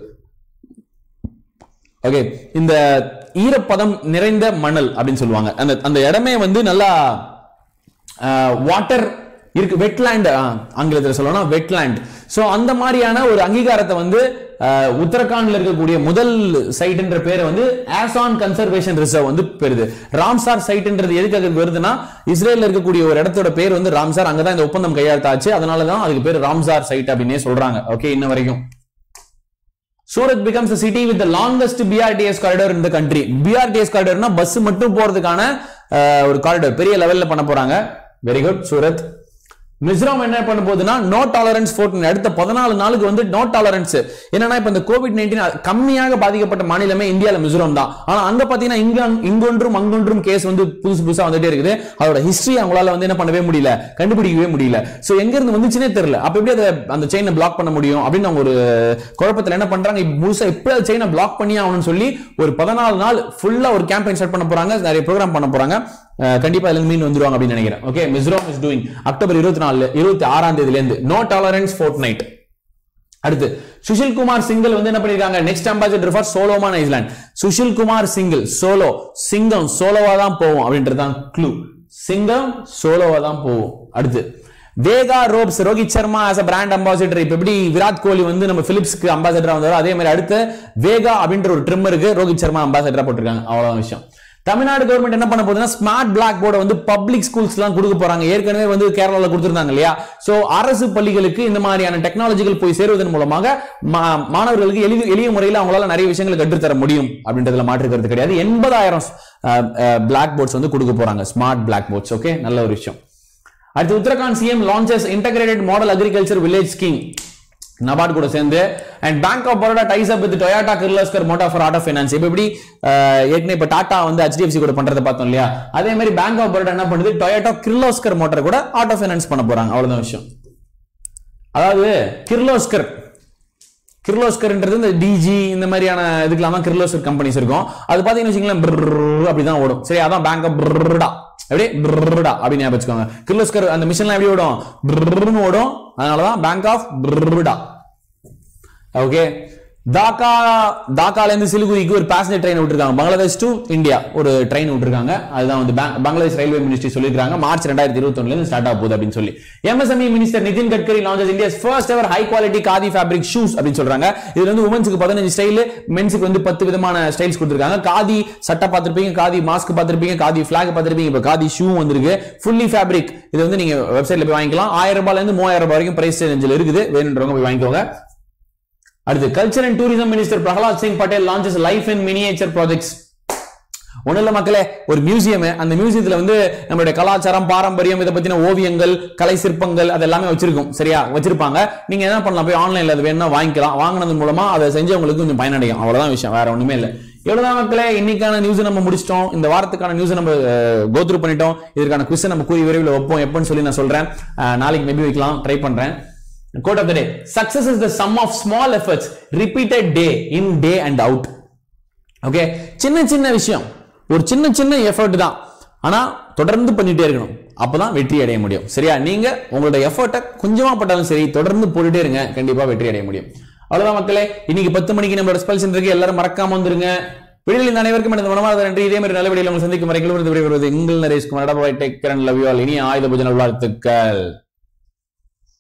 S1: ஓகே இந்த ஈரப்பதம் நிறைந்த மணல் அப்படின்னு சொல்லுவாங்க அந்த அந்த இடமே வந்து நல்லா வாட்டர் இருக்கு வெட்லேண்ட் ஆங்கிலத்தில் சொல்லணும் வெட்லேண்ட் சோ அந்த மாதிரியான ஒரு அங்கீகாரத்தை வந்து அஹ், உத்தரகாண்ட்ல இருக்கக்கூடிய முதல் சைட்ன்ற பேரை வந்து ஆசான் கன்சர்வேஷன் ரிசர்வ் வந்து பெறுது ராம்சார் சைட்ன்றது எதுக்காக வருதுன்னா இஸ்ரேல்ல இருக்கக்கூடிய ஒரு இடத்தோட பேர் வந்து ராம்சார் அங்கதான் இந்த ஒப்பந்தம் கையெழுத்தாச்சு அதனால தான் அதுக்கு பேர் ராம்சார் சைட் அப்படின்னே சொல்றாங்க ஓகே இன்ன வரைக்கும் Surat becomes a city with the longest BRTS corridor in the country BRTS corridorனா பஸ் மட்டும் போறதுக்கான அஹ், ஒரு காரிடர் பெரிய லெவல்ல பண்ண போறாங்க வெரி குட் சூரத் மிசோரம் என்ன பண்ண போகுதுன்னா நோ டாலரன்ஸ் ஃபோர்டின் அடுத்த பதினாலு நாளுக்கு வந்து நோ டாலரன்ஸ் என்னன்னா இப்ப இந்த கோவிட் நைன்டீன் கம்மியாக பாதிக்கப்பட்ட மாநிலமே இந்தியால மிசோரம் தான் ஆனா அங்க பாத்தீங்கன்னா இங்க இங்கொன்றும் அங்கொன்றும் கேஸ் வந்து புதுசு புதுசா வந்துட்டே இருக்குது அதோட ஹிஸ்டரி அவங்களால வந்து என்ன பண்ணவே முடியல கண்டுபிடிக்கவே முடியல சோ எங்க இருந்து வந்துச்சுனே தெரியல அப்ப எப்படி அதை அந்த செயினை பிளாக் பண்ண முடியும் அப்படின்னு அவங்க ஒரு குழப்பத்துல என்ன பண்றாங்க இப்ப முழுசா எப்படி அந்த செயினை பிளாக் பண்ணி ஆகணும்னு சொல்லி ஒரு பதினாலு நாள் ஃபுல்லா ஒரு கேம்பெயின் ஸ்டார்ட் பண்ண போறாங்க நிறைய ப்ரோக்ராம் பண்ண போறாங்க அஹ் கண்டிப்பா இதுல இருந்து மீன் வந்துருவாங்க அப்படின்னு நினைக்கிறேன் okay Mizoram is doing October இருபத்தி நாலு இருபத்தி ஆறாம் தேதியில இருந்து நோ டாலரன்ஸ் ஃபோர்ட் நைட் அடுத்து சுஷில் குமார் சிங்கிள் வந்து என்ன பண்ணிருக்காங்க next ambassador for Solomon Island Sushil Kumar single solo சிங்கம் சோலோவா தான் போவோம் அப்படின்றது தான் க்ளூ சிங்கம் சோலோவா தான் போவோம் அடுத்து Vega ropes Rohit Sharma as a brand ambassador இப்ப எப்படி விராட் கோலி வந்து நம்ம பிலிப்ஸ்க்கு அம்பாசிடரா வந்தாரோ அதே மாதிரி அடுத்து வேகா அப்படின்ற ஒரு ட்ரிம்மருக்கு ரோஹித் சர்மா அம்பாசிடரா போட்டிருக்காங்க அவ்வளவுதான் விஷயம் தமிழ்நாடு கவர்மெண்ட் என்ன பண்ண போகுதுன்னா ஸ்மார்ட் பிளாக் போர்டை வந்து பப்ளிக் ஸ்கூல்ஸ் எல்லாம் கொடுக்க போறாங்க ஏற்கனவே வந்து கேரளால கொடுத்திருந்தாங்க இல்லையா சோ அரசு பள்ளிகளுக்கு இந்த மாதிரியான டெக்னாலஜிகள் போய் சேருவதன் மூலமாக மா- மாணவர்களுக்கு எளிய எளிய முறையில் அவங்களால நிறைய விஷயங்களை கற்றுத்தர முடியும் அப்படின்றதுல மாற்று கருத்து கிடையாது எண்பதாயிரம் பிளாக் போர்ட்ஸ் வந்து கொடுக்க போறாங்க ஸ்மார்ட் பிளாக் போர்ட்ஸ் ஓகே நல்ல ஒரு விஷயம் அடுத்து Uttarakhand CM launches integrated model agriculture village scheme NABARD கூட சேர்ந்து and bank of Baroda ties up with Toyota Kirloskar motor for auto finance இப்போ எப்படி அஹ், ஏற்கனவே இப்போ டாடா வந்து HDFC கூட பண்றதை பார்த்தோம் இல்லையா அதே மாதிரி பேங்க் ஆஃப் பரோடா என்ன பண்ணுது டொயாட்டா கிர்லோஸ்கர் மோட்டார் கூட ஆட்டோ ஃபைனான்ஸ் பண்ண போறாங்க அவ்வளவுதான் விஷயம் அதாவது கிர்லோஸ்கர் கிர்லோஸ்கர்ன்றது இந்த டிஜி இந்த மாதிரியான இதுக்கெல்லாம் தான் கிர்லோஸ்கர் கம்பெனிஸ் இருக்கும் அது பாத்தீங்கன்னு வச்சுங்களேன் brrrr அப்படிதான் ஓடும் சரி அதான் பேங்க் ஆஃப் பிரடா அப்படியே பிரடா அப்படின்னு ஞாபகம் வச்சுக்கோங்க கிர்லோஸ்கர் அந்த மிஷின்லாம் எப்படி ஓடும் brrrன்னு ஓடும் அதனாலதான் bank of Baroda okay Dhaka தாக்கால இருந்து சிலிகுரிக்கு ஒரு பேசஞ்சர் ட்ரெயின் விட்டுருக்காங்க பங்களாதேஷ் டு இந்தியா ஒரு ட்ரெயின் விட்டுருக்காங்க அதுதான் வந்து பang- பங்களாதேஷ் ரயில்வே மினிஸ்ட்ரி சொல்லியிருக்காங்க மார்ச் ரெண்டாயிரத்தி இருபத்தி இருந்து ஸ்டார்ட் ஆக போகுது அப்படின்னு சொல்லி MSME minister Nitin Gadkari launches India's first ever high quality khadi fabric shoes அப்படின்னு சொல்றாங்க இதுல வந்து உமன்ஸுக்கு பதினஞ்சு ஸ்டைல் மென்ஸுக்கு வந்து பத்து விதமான ஸ்டைல்ஸ் கொடுத்துருக்காங்க காதி சட்டை பார்த்திருப்பீங்க காதி மாஸ்க் பார்த்திருப்பீங்க காதி ஃபிளாக் பார்த்திருப்பீங்க இப்போ காதி ஷூ வந்திருக்கு ஃபுல்லி ஃபேப்ரிக் இது வந்து நீங்க வெப்சைட்ல போய் வாங்கிக்கலாம் ஆயிரம் ரூபாயில இருந்து மூவாயிரம் ரூபாய் வரைக்கும் பிரைஸ் ரேஞ்சில் இருக்குது வேணுன்றவங்க போய் வாங்கிக்கோங்க அடுத்து culture and tourism minister Prahlad Singh Patel launches life in miniature projects ஒண்ணும் இல்ல மக்களே ஒரு மியூசியம் அந்த மியூசியத்துல வந்து நம்மளுடைய கலாச்சாரம் பாரம்பரியம் இதை பத்தின ஓவியங்கள் கலை சிற்பங்கள் அது எல்லாமே வச்சிருக்கும் சரியா வச்சிருப்பாங்க நீங்க என்ன பண்ணலாம் போய் ஆன்லைன்ல அது வேணும்னா வாங்கிக்கலாம் வாங்கினது மூலமா அதை செஞ்சவங்களுக்கு கொஞ்சம் பயனடையும் அவ்வளவுதான் விஷயம் வேற ஒண்ணுமே இல்ல எவ்வளவுதான் மக்களே இன்னைக்கான நியூஸ் நம்ம முடிச்சிட்டோம் இந்த வாரத்துக்கான நியூஸ் நம்ம கோத்ரூ பண்ணிட்டோம் இதற்கான குவிஸ் நம்ம கூறி விரைவில் வைப்போம் எப்போன்னு சொல்லி நான் சொல்றேன் அஹ், நாளைக்கு மேபி வைக்கலாம் ட்ரை பண்றேன் quote of the day success is the sum of small efforts repeated day in day and out okay சின்ன சின்ன விஷயம் ஒரு சின்ன சின்ன எஃபர்ட் தான் ஆனா தொடர்ந்து பண்ணிட்டே இருக்கணும் அப்பதான் வெற்றி அடைய முடியும் சரியா நீங்க உங்களோட எஃபர்ட்டை கொஞ்சமா பட்டாலும் சரி தொடர்ந்து போட்டுட்டே இருங்க கண்டிப்பா வெற்றி அடைய முடியும் அவ்வளவுதான் மக்களே இன்னைக்கு பத்து மணிக்கு நம்மளோட ஸ்பெல் சென்டருக்கு எல்லாரும் மறக்காம வந்துருங்க வெளியில் இந்த அனைவருக்கும் எனது மனமார்ந்த நன்றி இதே மாதிரி நல்ல வீடியோவில் உங்களை சந்திக்கும் வரை கிளம்பி விடைபெறுவது எங்கள் Naresh Kumar take care love you all இனி ஆயுத பூஜை நல்வாழ்த்துக்கள்